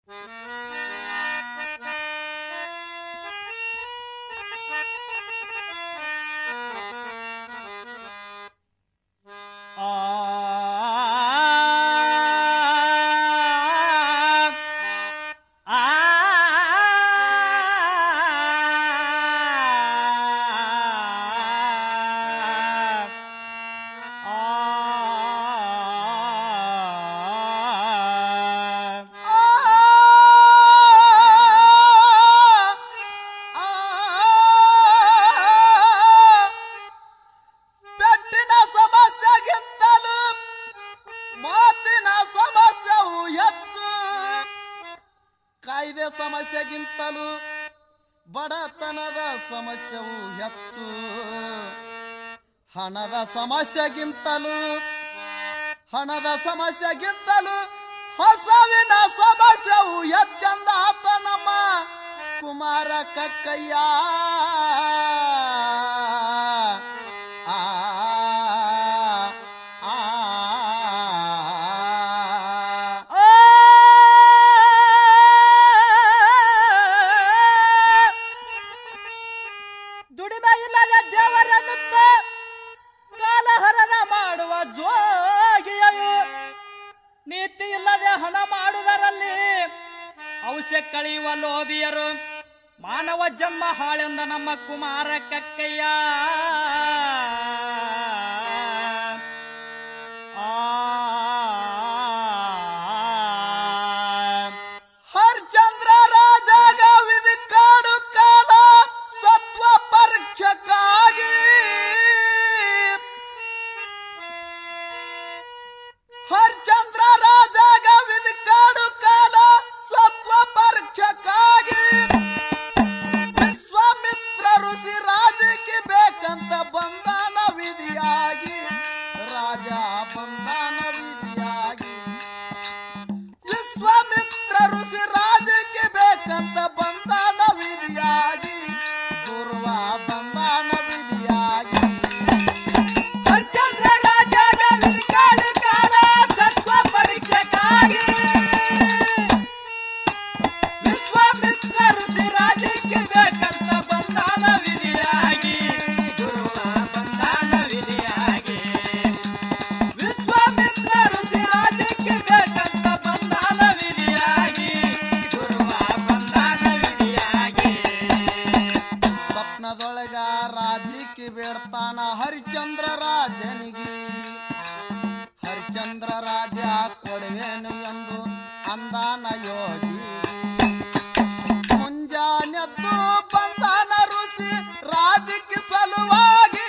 ಪೆಟ್ಟಿನ ಸಮಸ್ಯೆಗಿಂತಲೂ ಮಾತಿನ ಸಮಸ್ಯೆವು ಹೆಚ್ಚು ಕಾಯ್ದೆ ಸಮಸ್ಯೆಗಿಂತಲೂ ಬಡತನದ ಸಮಸ್ಯೆವು ಹೆಚ್ಚು ಹಣದ ಸಮಸ್ಯೆಗಿಂತಲೂ ಹಣದ ಸಮಸ್ಯೆಗಿಂತಲೂ ಹಸವಿನ ಸಮಸ್ಯೆವು ಹೆಚ್ಚೆಂದ ಆತ ನಮ್ಮ ಕುಮಾರ ಕಕ್ಕಯ್ಯ ಆ, ಆ, ಆ. ದುಡಿಮೆ ಇಲ್ಲದೆ ದೇವರನ್ನುತ್ತ ಕಾಲಹರಣ ಮಾಡುವ ಜೋಗಿಯು ನೀತಿ ಇಲ್ಲದೆ ಹಣ ಮಾಡುವುದರಲ್ಲಿ ಔಷಧ ಕಳೆಯುವ ಲೋಭಿಯರು ಮಾನವ ಜನ್ಮ ಹಾಳೆಂದ ನಮ್ಮ ಕುಮಾರ ಕಕ್ಕಯ್ಯ ಆ ಹರ್ಚಂದ್ರ ರಾಜಾಗ ವಿಧಿ ಕಾಡು ಕಾಲ ಸತ್ವ ಪರೀಕ್ಷಕ್ಕಾಗಿ ಹರ್ಚಂದ್ರ ರಾಜಾಗ ವಿಧಿ ಕಾಡು ಕಾಲ ಸತ್ವ ಪರೀಕ್ಷಕ್ಕಾಗಿ ವಿಶ್ವಾಮಿತ್ರ ಋಷಿ ರಾಜಕ್ಕೆ ಬೇಕಂತ ಬಂದಾನ ವಿಧಿಯಾಗಿ ರಾಜ ಬಂದಾನ ವಿಧಿಯಾಗಿ ವಿಶ್ವಾಮಿತ್ರ ಋಷಿ ರಾಜಕ್ಕೆ ಬೇಕಂತ ಬಂದಾನ ವಿಧಿಯಾಗಿ ದುರ್ವ ಬಂದಾನ ವಿಧಿಯಾಗಿ ಹರಿಶ್ಚಂದ್ರ ರಾಜಾಗ ವಿಧಿಕಾಡು ಕಾಲ ಸತ್ವ ಪರೀಕ್ಷೆಗಾಗಿ ವಿಶ್ವಾಮಿತ್ರ ಋಷಿ ರಾಜ್ಯಕ್ಕೆ ಬೇಕಂತ ಬಂದಾನ ವಿಧಿಯಾಗಿ ಗುರುವ ಬಂದಾನ ವಿಧಿಯಾಗಿ ವಿಶ್ವಾಮಿತ್ರ ಋಷಿ ರಾಜ್ಯಕ್ಕೆ ಬೇಕಂತ ಬಂದಾನ ವಿಧಿಯಾಗಿ ಗುರುವ ಬಂದಾನ ವಿಧಿಯಾಗಿ ಸ್ವಪ್ನದೊಳಗ ರಾಜಕ್ಕೆ ಬೇಡ್ತಾನ ಹರಿಚಂದ್ರ ರಾಜನಿಗೆ ಹರಿಚಂದ್ರ ರಾಜ ಕೊಡುವೆನು ಎಂದು ಅಂದಾನ ಯೋಗಿ ಮುಂಜಾನೆದ್ದು ಬಂದಾನ ಋಷಿ ರಾಜಕ್ಕೆ ಸಲುವಾಗಿ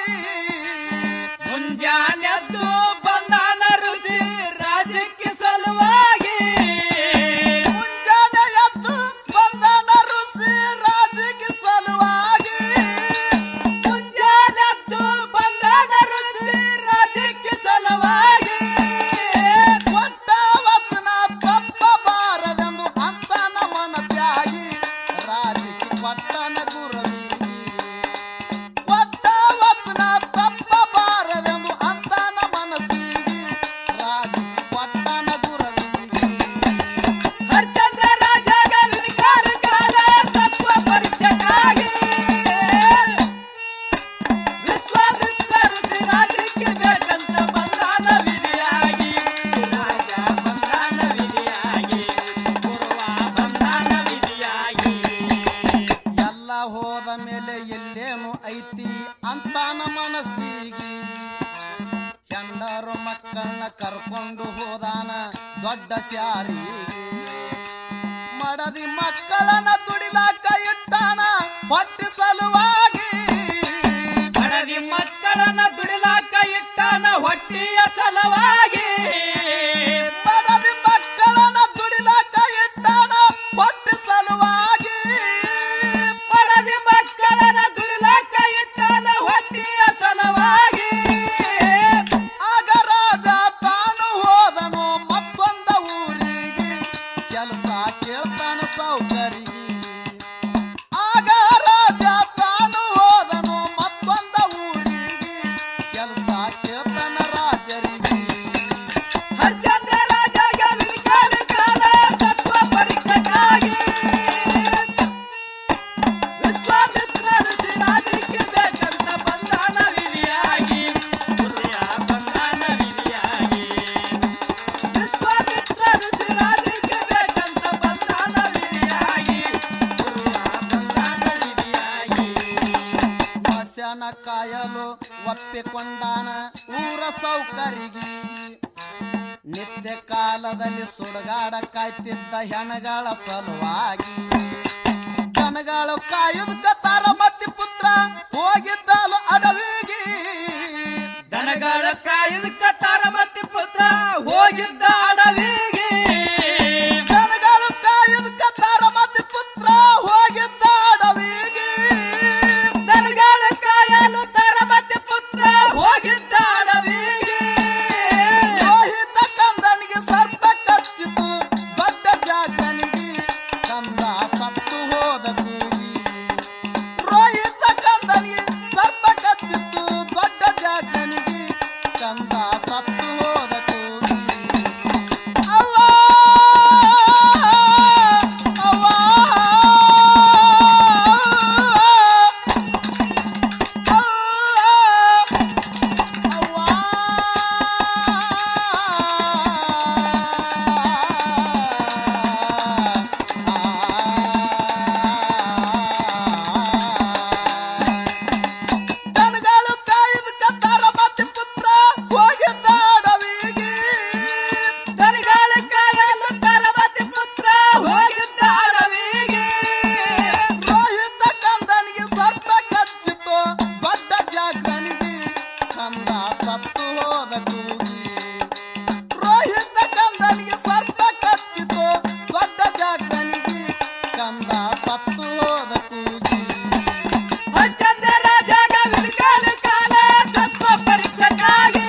ಮುಂಜಾನೆದ್ದು ಬಂದಾನ ಋಷಿ ರಾಜ್ಯಕ್ಕೆ ಸಲುವಾಗಿ ಮುಂಜಾನೆ ಎದ್ದು ಬಂದಾನ ಋಷಿ ರಾಜಕ್ಕೆ ಸಲುವಾಗಿ ಮುಂಜಾನೆದ್ದು ಬಂದಾನ ಋಷಿ ರಾಜ್ಯಕ್ಕೆ ಸಲುವಾಗಿ ಕೊಟ್ಟ ವಚನ ತಪ್ಪಬಾರದೆಂದು ಅಂತಾನ ಮನ ತ್ಯಾಗಿ ರಾಜಕ್ಕೆ ಪಟ್ಟಣ ಗುರವಿಗೆ ಕೊಟ್ಟ ವಚನ ತಪ್ಪಬಾರದೆಂದು ಅಂತಾನ ಮನಸ್ಸಿಗೆ ರಾಜಕ್ಕೆ ಪಟ್ಟಣ ಗುರವಿಗೆ ಹರಿಶ್ಚಂದ್ರ ರಾಜಾಗ ವಿಧಿಕಾರ ಕಾಲ ಸತ್ವ ಪರೀಕ್ಷೆಗಾಗಿ ವಿಶ್ವಾಮಿತ್ರ ಋಷಿ ರಾಜ್ಯಕ್ಕೆ ಬೇಕಂತ ಬಂದಾನ ವಿಧಿಯಾಗಿ ರಾಜ ಬಂದಾನ ವಿಧಿಯಾಗಿ ಗುರುವ ಬಂದಾನ ವಿಧಿಯಾಗಿ ಎಲ್ಲ ಹೋದ ಮೇಲೆ ಎಲ್ಲೇನು ಐತಿ ಅಂತಾನ ಮನಸ್ಸಿಗೆ ಹೆಂಡರು ಮಕ್ಕಳನ್ನ ಕರ್ಕೊಂಡು ಹೋದಾನ ದೊಡ್ಡ ಶಾರಿಗೆ ಮಡದಿ ಮಕ್ಕಳನ್ನ ದುಡಿಲಾಕ ಇಟ್ಟಾನ ಹೊಟ್ಟಿ ಸಲುವಾಗಿ ಹಡದಿ ಮಕ್ಕಳನ್ನ ದುಡಿಲಾಕ ಇಟ್ಟಾನ ಹೊಟ್ಟಿಯ ಸಲುವಾಗಿ ಮಡದಿ ಮಕ್ಕಳನ್ನ ದುಡಿಲಾಕ ಇಟ್ಟಾನ ಹೊಟ್ಟಿ ಸಲುವಾಗಿ ಹಡದಿ ಮಕ್ಕಳನ್ನ ದುಡಿಲಾಕ ಇಟ್ಟಾನ ಹೊಟ್ಟಿಯ ಸಲುವಾಗಿ ಆಗ ರಾಜ ತಾನು ಹೋದನು ಮತ್ತೊಂದ ಊರಿಗೆ ಕೆಲಸ ಕೇಳ್ತಾನ ಸೌಕರಿಗೆ ಆಗ ರಾಜ ತಾನು ಹೋದನು ಮತ್ತೊಂದ ಊರಿಗೆ ಕೆಲಸ ಕೇಳ್ತಾನ ರಾಜರಿಗೆ ಹರಿಶ್ಚಂದ್ರ ರಾಜಾಗ ವಿಧಿಕಾರ ಕಾಲ ಸತ್ವ ಪರೀಕ್ಷೆಗಾಗಿ ಸೌಕರಿಗೆ ನಿತ್ಯ ಕಾಲದಲ್ಲಿ ಸುಡುಗಾಡ ಕಾಯ್ತಿದ್ದ ಹೆಣಗಳ ಸಲುವಾಗಿ ದನಗಳು ಕಾಯುವುದಕ್ಕ ತಾರ ಮತ್ತೆ ಪುತ್ರ ಹೋಗಿದ್ದಲು ಅಡವಿಗೆ ದನಗಳ ಕಾಯುದಕ್ಕ ತಾರಮತಿ ಪುತ್ರ ಹೋಗಿದ್ದ ಅಡವಿಗೆ ದನಗಳು ಕಾಯುವುದಕ್ಕ ತಾರ ಮತ್ತೆ ಪುತ್ರ ಹೋಗಿದ್ದ ಅಡವಿಗೆ ದನಗಳ ಕಾಯಲು ತಾರಮತಿ ಪುತ್ರ ಹೋಗಿದ್ದ ಅಡವಿಗೆ ರೋಹಿತ ಕಂದನಿಗೆ ಸರ್ಪ ಕಚ್ಚಿತು ದೊಡ್ಡ ಜಾಗನಿಗೆ ಕಂದ ಸತ್ತು ಹೋದ ಕೂಗಿ ರೋಹಿತ ಕಂದನಿಗೆ ಸರ್ಪ ಕಚ್ಚಿತು ದೊಡ್ಡ ಜಾಗನಿಗೆ ಕಂದ ಸತ್ತು ಹೋದ ಕೂಗಿ ಅವ್ವ ಅವ್ವ ಅವ್ವ ದನಗಳು ಕಾಯ್ದ ಕತ್ತಾರ ಮತ್ತೆ ಪುತ್ರ ಹೋಗಿದ್ದ ಅಡವಿಗೆ ದನಗಳ ಕಾಯಲು ತಾರಮತಿ ಪುತ್ರ ಹೋಗಿದ್ದ ಅಡವಿಗೆ ರೋಹಿತ ಕಂದನಿಗೆ ಸರ್ಪ ಕಚ್ಚಿತು ದೊಡ್ಡ ಜಾಗನಿಗೆ ಕಂದ ಸತ್ತು ಹೋದ ಕೂಗಿ ರೋಹಿತ ಕಂದನಿಗೆ ಸರ್ಪ ಕಚ್ಚಿತು ದೊಡ್ಡ ಜಾಗನಿಗೆ ಕಂದ ಸತ್ತು ಹೋದ ಕೂಗಿ ಹಚ್ಚಂದ ರಾಜಾಗ ವಿಲ್ಕಾಲ ಕಾಲ ಸತ್ವ ಪರೀಕ್ಷಕ್ಕಾಗಿ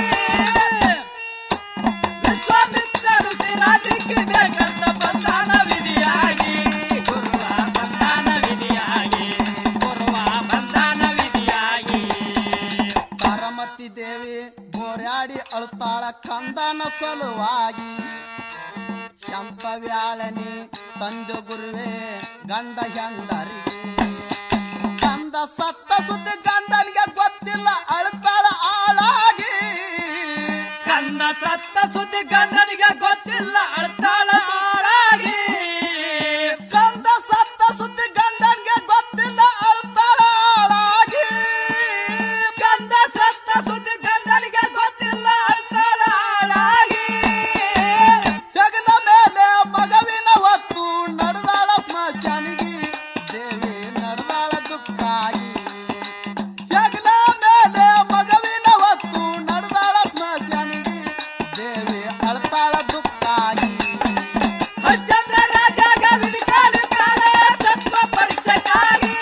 ವಿಶ್ವಾಮಿತ್ರರು ಸಿರಾಜಿಗೆ ಬೇಕಂತ ಬಂದಾನ ವಿಧಿಯಾಗಿ ಗುರುವ ಬಂದಾನ ವಿಧಿಯಾಗಿ ಗುರುವ ಬಂದಾನ ವಿಧಿಯಾಗಿ ತಾರಮತಿ ದೇವಿ ಬೋರ್ಯಾಡಿ ಅಳುತ್ತಾಳ ಕಂದನ ಸಲುವಾಗಿ ಶಂಪ ವ್ಯಾಳನಿ ತಂದು ಗುರುವೆ ಗಂಡ ಹೆಂಡರಿಗೆ ಕಂದ ಸತ್ತ ಸುದ್ದಿ ಗಂಡನಿಗೆ ಗೊತ್ತಿಲ್ಲ ಅಳುತ್ತಾಳ ಆಳಾಗಿ ಕಂದ ಸತ್ತ ಸುದ್ದಿ ಗಂಡನಿಗೆ ಗೊತ್ತಿಲ್ಲ ಅಳ್ತಾಳ ಆಳಾಗಿ ಕಂದ ಸತ್ತ ಸುದ್ದಿ ಗಂಡನಿಗೆ ಗೊತ್ತಿಲ್ಲ ಅಳುತ್ತಾಳ ಆಳಾಗಿ ಕಂದ ಸತ್ತ ಸುದ್ದಿ ಗಂಡನಿಗೆ ಗೊತ್ತಿಲ್ಲ ಅಳ್ತಾಳ ಆಳಾಗಿ ಹೆಗಲ ಮೇಲೆ ಮಗವಿನ ಹೊತ್ತು ನಡೆದಾಳ ಸ್ಮಶಾನಿಗೆ ದೇವಿ ನಡೆದಾಳ ದುಃಖಾಗಿ ಹೆಗಲ ಮೇಲೆ ಮಗವಿನ ಹೊತ್ತು ನಡೆದಾಳ ಸ್ಮಶಾನಿಗೆ ದೇವಿ ಅಳ್ತಾಳ ದುಃಖಾಗಿ ಹರಿಶ್ಚಂದ್ರ ರಾಜಾಗ ವಿಧಿಕಾಲ ಕಾಲ ಸತ್ವ ಪರೀಕ್ಷೆಗಾಗಿ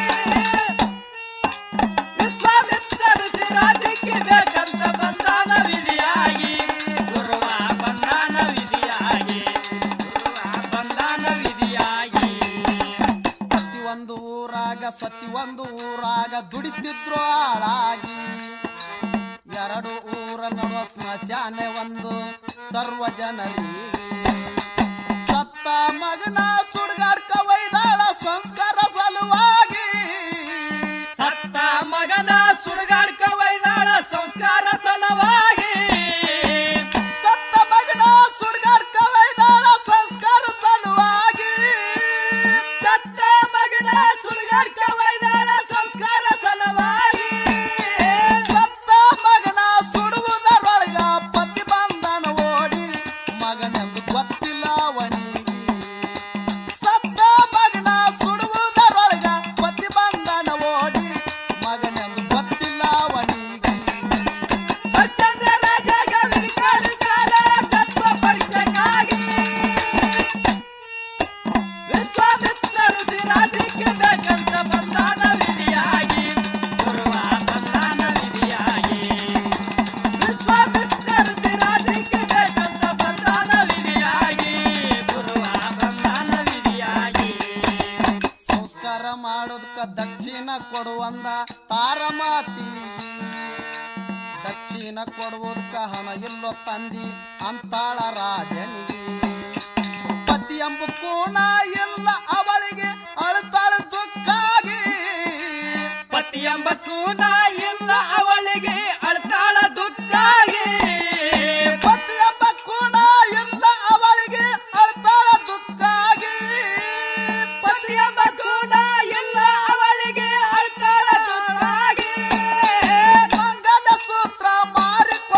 ವಿಶ್ವಾಮಿತ್ರರು ಸಿರಾಜಿಗೆ ಬೇಕಂತ ಬಂದಾನ ವಿಧಿಯಾಗಿ ಗುರುವ ಬಂದಾನ ವಿಧಿಯಾಗಿ ಗುರುವ ಬಂದಾನ ವಿಧಿಯಾಗಿ ಪ್ರತಿ ಒಂದು ಊರಾಗ ಸತಿ ಒಂದು ಊರಾಗ ದುಡಿತಿದ್ರು ಆಳಾಗಿ ಎರಡು ಊರ ನಡುವ ಸ್ಮಶಾನೆ ಒಂದು ಸರ್ವ ಜನರಿಗೆ ಸತ್ತ ಮಗನ ಸುಡ್ಗಾಡ್ಕ ಒಯ್ದಾಳ ಸಂಸ್ಕಾರ ಸಲುವಾಗಿ ಸತ್ತ ಮಗನ ಸುಡುಗಾಡ್ಕ ವೈದಾಳ ಸಂಸ್ಕಾರ ಸಲವಾಗಿ ಸತ್ತ ಮಗನ ಸುಡ್ಗಾಡ್ಕ ಒಯ್ದಾಳ ಸಂಸ್ಕಾರ ಸಲುವಾಗಿ ಸತ್ತ ಮಗನ ಸುಡುಗಾಡ್ಕ ವೈದಾಳ ಸಂಸ್ಕಾರ ಸಲವಾಗಿ ಸತ್ತ ಮಗನ ಸುಡುವುದರೊಳಗ ಪತಿ ಬಂಧನ ಓಡಿ ಮಗನೆಂದು ಗೊತ್ತಿಲ್ಲ ಅವನಿಗೆ ಸತ್ತ ಮಗನ ಸುಡುವುದರೊಳಗ ಪತಿ ಬಂಧನ ಓಡಿ ಮಗನೆಂದು ಗೊತ್ತಿಲ್ಲ ಅವನಿಗೆ ಹರಿಶ್ಚಂದ್ರ ರಾಜಾಗ ವಿಧಿಕಾಲ ಕಾಲ ಸತ್ವ ಪರೀಕ್ಷೆಗಾಗಿ ವಿಶ್ವಾಮಿತ್ರರು ಸಿರಾಜಿಗೆ ಬೇಕಂತ ಬಂದಾನ ವಿಧಿಯಾಗಿ ಗುರುವ ಬಂದಾನ ವಿಧಿಯಾಗಿ ವಿಶ್ವಾಮಿತ್ರರು ಸಿರಾಜಿಗೆ ಬೇಕಂತ ಬಂದಾನ ವಿಧಿಯಾಗಿ ಗುರುವ ಬಂದಾನ ವಿಧಿಯಾಗಿ ಸಂಸ್ಕಾರ ಮಾಡೋದಕ್ಕ ದಕ್ಷಿಣ ಕೊಡುವಂದ ತಾರಮಾತಿ ದಕ್ಷಿಣ ಕೊಡುವುದಕ್ಕ ಹಣ ಇಲ್ಲೋ ತಂದಿ ಅಂತಾಳ ರಾಜನಿಗೆ ಪತಿ ಎಂಬ ಕೋಣ ಇಲ್ಲ ಅವಳಿಗೆ ಅಳ್ತಾಳ ದುಃಖಾಗಿ ಪತಿ ಎಂಬ ಕೂನ ಇಲ್ಲ ಅವಳಿಗೆ ಅಳ್ತಾಳ ದುಃಖಾಗಿ ಪತಿ ಎಂಬ ಕೋಣ ಇಲ್ಲ ಅವಳಿಗೆ ಅಳ್ತಾಳ ದುಃಖಾಗಿ ಪತಿ ಎಂಬ ಕೂನ ಇಲ್ಲ ಅವಳಿಗೆ ಅಳ್ತಾಳ ದುಃಖಾಗಿ ಮಂಗಲ ಸೂತ್ರ ಮಾರಿ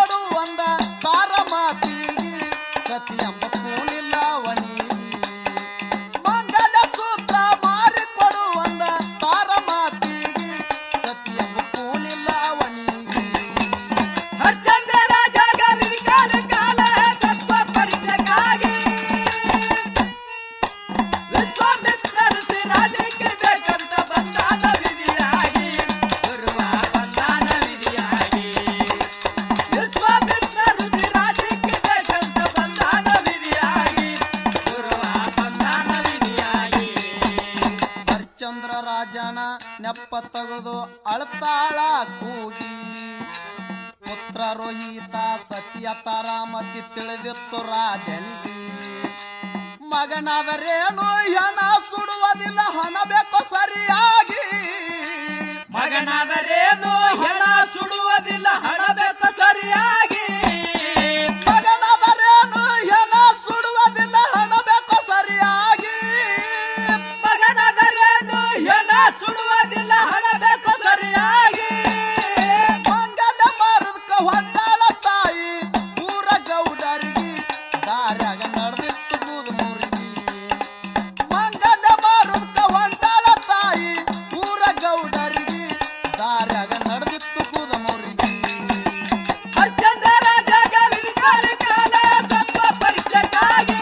ತೆಪ್ಪ ತೆಗೆದು ಅಳ್ತಾಳ ಕೂಗಿ ಪುತ್ರ ರೋಹಿತ ಸತಿಯ ತರ ಮತಿ ತಿಳಿದಿತ್ತು ರಾಜನಿಗೆ ಮಗನಾದರೇನು ಹೆಣ ಸುಡುವುದಿಲ್ಲ ಹಣ ಬೇಕು ಸರಿಯಾಗಿ ಮಗನಾದರೇನು ಹೆಣ ಸುಡುವುದಿಲ್ಲ ಹಣ ಬೇಕು ಸರಿಯಾಗಿ ಮಗನಾದರೇನು ಹೆಣ ಸುಡುವುದಿಲ್ಲ ಹಣ ಬೇಕು ಸರಿಯಾಗಿ ಮಗನಾದರೇನು ಹೆಣ ಸುಡುವುದಿಲ್ಲ ಹಣ ಬೇಕು ಸರಿಯಾಗಿ ಮಂಗಲ ಮಾರದಕ್ಕ ಹೊಂಟಾಳ ತಾಯಿ ಊರ ಗೌಡರಿಗೆ ದಾರ್ಯಾಗ ನಡೆದಿತ್ತು ಬೂದು ಮುರುಗಿ ಮಂಗಲ ಮಾರದಕ್ಕ ಹೊಂಟಾಳ ತಾಯಿ ಊರ ಗೌಡರಿಗೆ ದಾರ್ಯಾಗ ನಡೆದಿತ್ತು ಬೂದ ಮುರುಗಿ ಹರಿಶ್ಚಂದ್ರ ರಾಜಾಗ ವಿಧಿಕಾರಿ ಕಾಲ ಸತ್ವ ಪರೀಕ್ಷೆಗಾಗಿ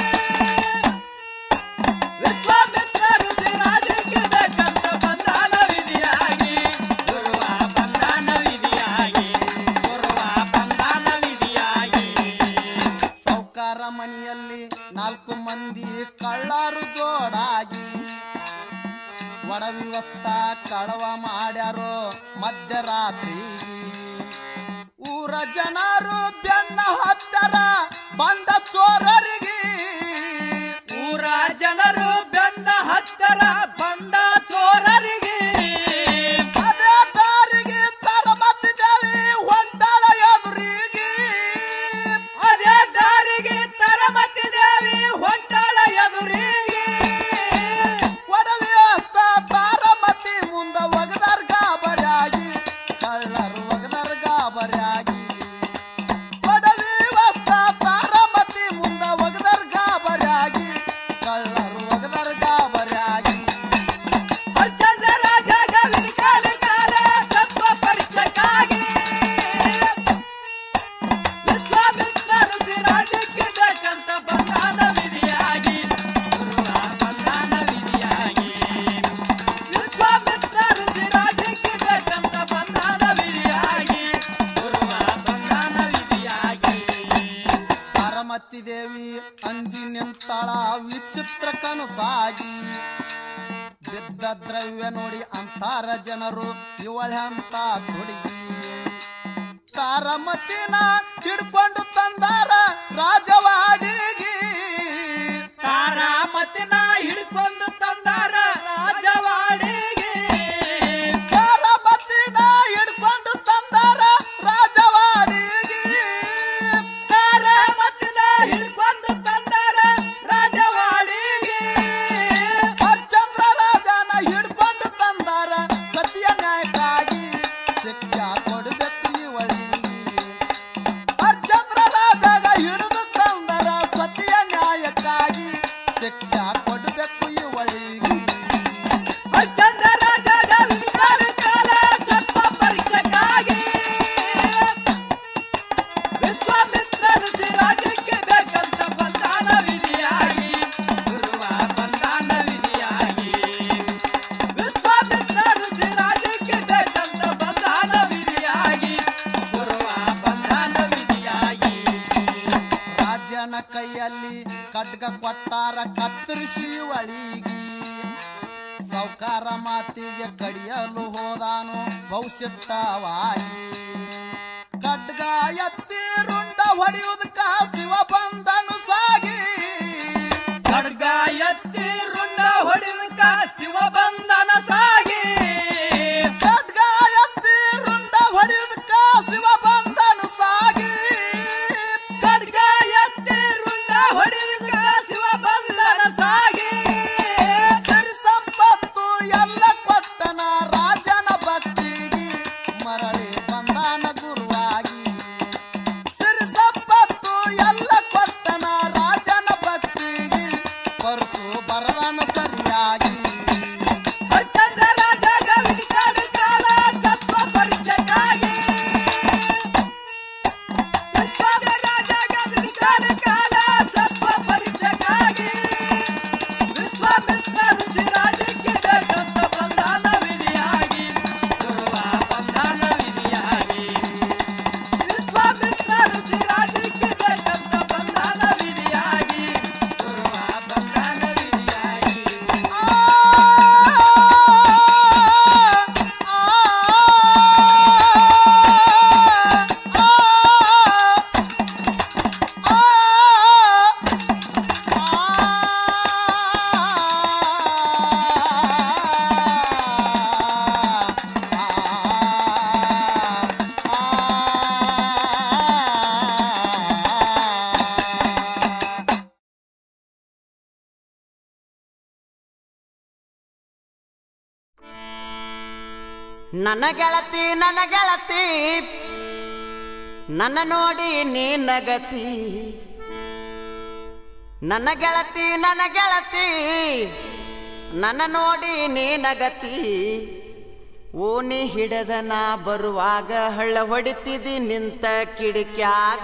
ವಿಶ್ವಾಮಿತ್ರ ಋಷಿ ರಾಜಕ್ಕೆ ಬೇಕಂತ ಬಂದಾನ ವಿಧಿಯಾಗಿ ಗುರುವ ಬಂದಾನ ವಿಧಿಯಾಗಿ ಗುರುವ ಬಂದಾನ ವಿಧಿಯಾಗಿ ಸೌಕಾರ ಮನೆಯಲ್ಲಿ ನಾಲ್ಕು ಮಂದಿ ಕಳ್ಳರು ಜೋಡಾಗಿ ಒಡವ್ಯವಸ್ಥ ಕಳವ ಮಾಡ್ಯಾರೋ ಮಧ್ಯರಾತ್ರಿ ಊರ ಜನರು ಬೆನ್ನ ಹತ್ತರ ಬಂದ ಚೋರರಿಗೆ ಊರ ಜನರು ಬೆನ್ನ ಹತ್ತರ ಬಂದ ಚೋರರಿಗೆ ಅದೇ ದಾರಿಗೆ ತರ ಮತ್ತಿದ್ದೇವೆ ಹೊಂಟಾಳ ಎದುರಿಗೆ ಅದೇ ದಾರಿಗೆ ತರಮತಿ ದೇವಿ ಹೊಂಟಾಳ ಎದುರಿಗೆ ಒಡವ್ಯವಸ್ಥ ತಾರಮತಿ ಮುಂದ ಒಗದರ್ ಗಾಬರಿಯಾಗಿ ಕಳ್ಳರು ಒಗದರ್ ಗಾಬರಿಯಾಗಿ ಒಡವ್ಯವಸ್ಥ ತಾರಮತಿ ಮುಂದ ಒಗದರ್ ಗಾಬರಿಯಾಗಿ ಕಳ್ಳರು ಒಗದರ್ ಗಾಬರಿಯಾಗಿ ಹರಿಶ್ಚಂದ್ರ ರಾಜಾಗ ವಿಧಿಕಾರಿ ಕಾಲ ಸತ್ವ ಪರೀಕ್ಷೆಗಾಗಿ ವಿಶ್ವಾಮಿತ್ರ ಋಷಿ ರಾಜ್ಯಕ್ಕೆ ಬೇಕಂತ ಬಂದಾನ ವಿಧಿಯಾಗಿ ಗುರುವ ಬಂದಾನ ವಿಧಿಯಾಗಿ ವಿಶ್ವಾಮಿತ್ರ ಋಷಿ ರಾಜ್ಯಕ್ಕೆ ಬೇಕಂತ ಬಂದಾನ ವಿಧಿಯಾಗಿ ಗುರುವ ಬಂದಾನ ವಿಧಿಯಾಗಿ ತಾರಮತಿ ದೇವಿ ಅಂಜಿ ನಿಂತಾಳ ವಿಚಿತ್ರ ಕನಸಾಗಿ ಬಿದ್ದ ದ್ರವ್ಯ ನೋಡಿ ಅಂತಾರ ಜನರು ಇವಳೆಂತ ಹುಡುಗಿ ತಾರಮತಿನ ಹಿಡ್ಕೊಂಡು ತಂದಾರ ರಾಜವಾಡಿಗೆ ತಾರಾಮತಿನ ಹಿಡ್ಕೊಂಡು ತಂದಾರ ರಾಜವಾಡಿಗೆ ತಾರಮತಿನ ಹಿಡ್ಕೊಂಡು ತಂದಾರ ರಾಜವಾಡಿಗೆ ತಾರಾಮತಿನ ಹಿಡ್ಕೊಂಡು ತಂದಾರ ರಾಜವಾಡಿಗೆ ಹರಿಶ್ಚಂದ್ರ ರಾಜನ ಹಿಡ್ಕೊಂಡು ತಂದಾರ ಸತ್ಯ ನ್ಯಾಯಕ್ಕಾಗಿ ಶಿಕ್ಷಾ ಕೊಡಬೇಕು ಇವಳಿಗೆ ಹರಿಶ್ಚಂದ್ರ ರಾಜಗ ಹಿಡಿದು ತಂದರ ಸತ್ಯ ನ್ಯಾಯಕ್ಕಾಗಿ ಶಿಕ್ಷಾ ಕೊಡಬೇಕು ಇವಳಿಗೆ ಹರಿಶ್ಚಂದ್ರ ರಾಜಾಗ ವಿಧಿಕಾರಿ ಕಾಲ ಸತ್ವ ಪರೀಕ್ಷೆಗಾಗಿ ವಿಶ್ವಾಮಿತ್ರ ಋಷಿ ರಾಜ್ಯಕ್ಕೆ ಬೇಕಂತ ಬಂದಾನ ವಿಧಿಯಾಗಿ ಗುರುವ ಬಂದಾನ ವಿಧಿಯಾಗಿ ವಿಶ್ವಾಮಿತ್ರ ಋಷಿ ರಾಜ್ಯಕ್ಕೆ ಬೇಕಂತ ಬಂದಾನ ವಿಧಿಯಾಗಿ ಗುರುವ ಬಂದಾನ ವಿಧಿಯಾಗಿ ರಾಜನ ಕೈಯಲ್ಲಿ ಖಡ್ಗ ಕೊಟ್ಟಾರ ಕತ್ತರಿಸಿ ಒಳಿಗಿ ಸೌಕಾರ ಮಾತಿಗೆ ಕಡಿಯಲು ಹೋದಾನು ಬಹುಸಿಟ್ಟವಾಗಿ ಖಡ್ಗ ಎತ್ತಿ ರುಂಡ ಹೊಡೆಯುವುದಕ್ಕ ಶಿವ ಬಂದನು ಸಾಗಿ ಖಡ್ಗ ಎತ್ತಿ ರುಂಡ ಹೊಡಿದಕ ಶಿವ ಬಂಧನ ಸಾಗಿ ಖಡ್ಗ ಎತ್ತಿ ರುಂಡ ಹೊಡೆಯುವುದಕ್ಕ ಶಿವ ಬಂದನು ಸಾಗಿ ಖಡ್ಗ ಎತ್ತಿ ರುಂಡ ಹೊಡಿದಕ ಶಿವ ಬಂಧನ ಸಾಗಿ ಸಿರಿ ಸಂಪತ್ತು ಎಲ್ಲ ಕೊಟ್ಟನ ರಾಜನ ಭಕ್ತಿಗೆ ಮರಳಿ ಬಂದಾನ ಗುರುವಾಗಿ ಸಿರಿ ಸಂಪತ್ತು ಎಲ್ಲ ಕೊಟ್ಟನ ನನ್ನ ಗೆಳತಿ ನನ್ನ ಗೆಳತಿ ನನ್ನ ನೋಡಿ ನೀ ನಗತಿ ನನ್ನ ಗೆಳತಿ ನನ್ನ ಗೆಳತಿ ನನ್ನ ನೋಡಿ ನೀ ನಗತಿ ಓಣಿ ಹಿಡದ ನಾ ಬರುವಾಗ ಹಳ್ಳ ಹೊಡಿತಿದಿ ನಿಂತ ಕಿಡಿಕ್ಯಾಗ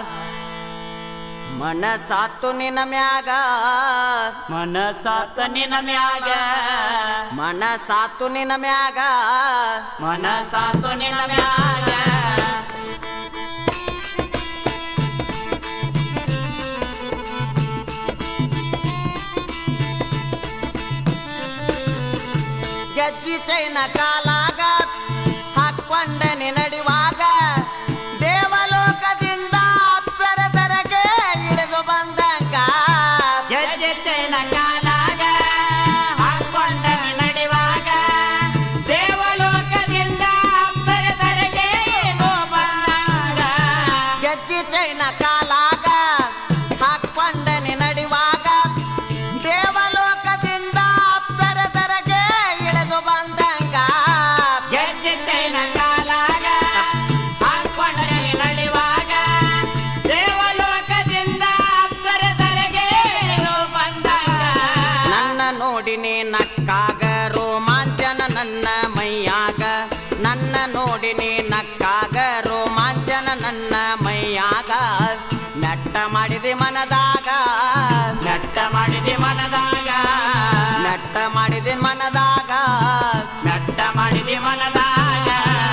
ಮನಸಾತು ನಿನ ಮ್ಯಾಗ ಮನಸಾತ ನಿನ ಮ್ಯಾಗ ಮನಸಾತು ನಿನ ಮ್ಯಾಗ ಮನಸಾತು ನಿನ ಮ್ಯಾಗ ಗೆಜ್ಜಿ ಚೈನ ಕಾಲಾಗ ಹಾಕೊಂಡನೆ ನಡಿವಾಗ ದೇವಲೋಕದಿಂದ ಅಪ್ಸರಸರಗೆ ಇಳಿದು ಬಂದಂಗ ಗೆಜ್ಜೆ ಚೈನ ಕಾಲಾಗ ಹಾಕೊಂಡ ನಡೆವಾಗ ದೇವಲೋಕದಿಂದ ಅಪ್ಪರದರೆಗೆ ಏನೋ ಬಂದಾಗ ಗೆಜ್ಜಿ ಚೈನ ಕಾಲಾಗ ಹಾಕೊಂಡನೆ ನಡಿವಾಗ ದೇವಲೋಕದಿಂದ ಅಪ್ಸರಸರಗೆ ಇಳಿದು ಬಂದಂಗ ಗೆಜ್ಜೆ ಚೈನ ಕಾಲಾಗ ಹಾಕೊಂಡ ನಡೆವಾಗ ದೇವಲೋಕದಿಂದ ಅಪ್ಪರದರೆಗೆ ಏನೋ ಬಂದಾಗ ನನ್ನ ನೋಡಿನಿ ನಕ್ಕಾಗ ರೋಮಾಂಚನ ನನ್ನ ಮೈಯಾಗ ನನ್ನ ನೋಡಿನಿ ನಕ್ಕಾಗ ರೋಮಾಂಚನ ನನ್ನ ಮೈಯಾಗ ನಟ್ಟ ಮಾಡಿದೆ ಮನದಾಗ ನಟ್ಟ ಮಾಡಿದೆ ಮನದಾಗ ನಟ್ಟ ಮಾಡಿದೆ ಮನದಾಗ ನಟ್ಟ ಮಾಡಿದೆ ಮನದಾಗ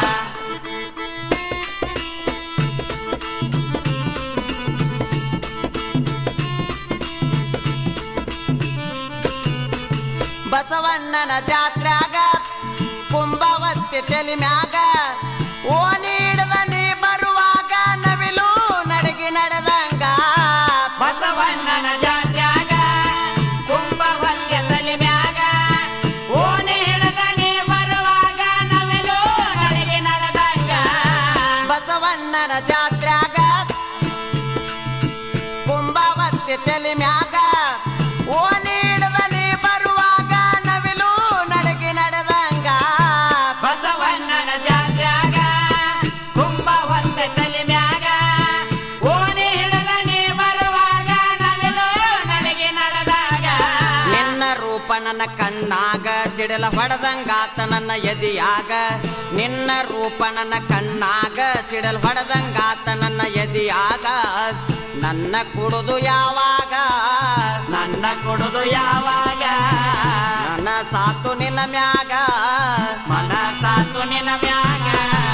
ಬಸವಣ್ಣನ ಜಾತ್ರ್ಯಾಗ ಕುಂಭವತ್ತಿ ತಲಿ ಮ್ಯಾಗ ಓ ನೀಡದ ನೀ ಬರುವಾಗ ನವಿಲು ನಡಗಿ ನಡೆದಂಗ ಬಸವಣ್ಣನ ಜಾತ್ಯಾಗ ಕುಂಭವನ್ಯ ತಲೆ ಮ್ಯಾಗ ಓಣಿ ಹಿಡದಣಿ ಬರುವಾಗ ನವಿಲು ನಡಿಗೆ ನಡೆದಾಗ ಬಸವಣ್ಣನ ಜಾತ್ರ್ಯಾಗ ಕುಂಭವತ್ತಿ ತಲೆ ಮ್ಯಾಗ ಓ ನೀಡದ ನೀ ಬರುವಾಗ ನವಿಲು ನಡಗಿ ನಡೆದಂಗ ಬಸವಣ್ಣನ ಜಾತ್ಯಾಗ ಕುಂಭವನ್ಯ ತಲೆ ಮ್ಯಾಗ ಓಣಿ ಹಿಡದಣಿ ಬರುವಾಗ ನವಿಲು ನಡಿಗೆ ನಡೆದಾಗ ನಿನ್ನ ರೂಪ ನನ್ನ ಕಣ್ಣಾಗ ಸಿಡಲ ಹೊಡೆದಂಗಾತ ನನ್ನ ಎದಿಯಾಗ ನಿನ್ನ ರೂಪ ನನ್ನ ಕಣ್ಣಾಗ ಸಿಡಲ್ ಹೊಡೆದಂಗಾತ ನನ್ನ ಎದಿಯಾಗ ನನ್ನ ಕುಡುದು ಯಾವಾಗ ನನ್ನ ಕೊಡುದು ಯಾವಾಗ ನನ್ನ ಸಾತು ನಿನ್ನ ಮ್ಯಾಗ ಮನಸಾತು ನಿನ ಮ್ಯಾಗ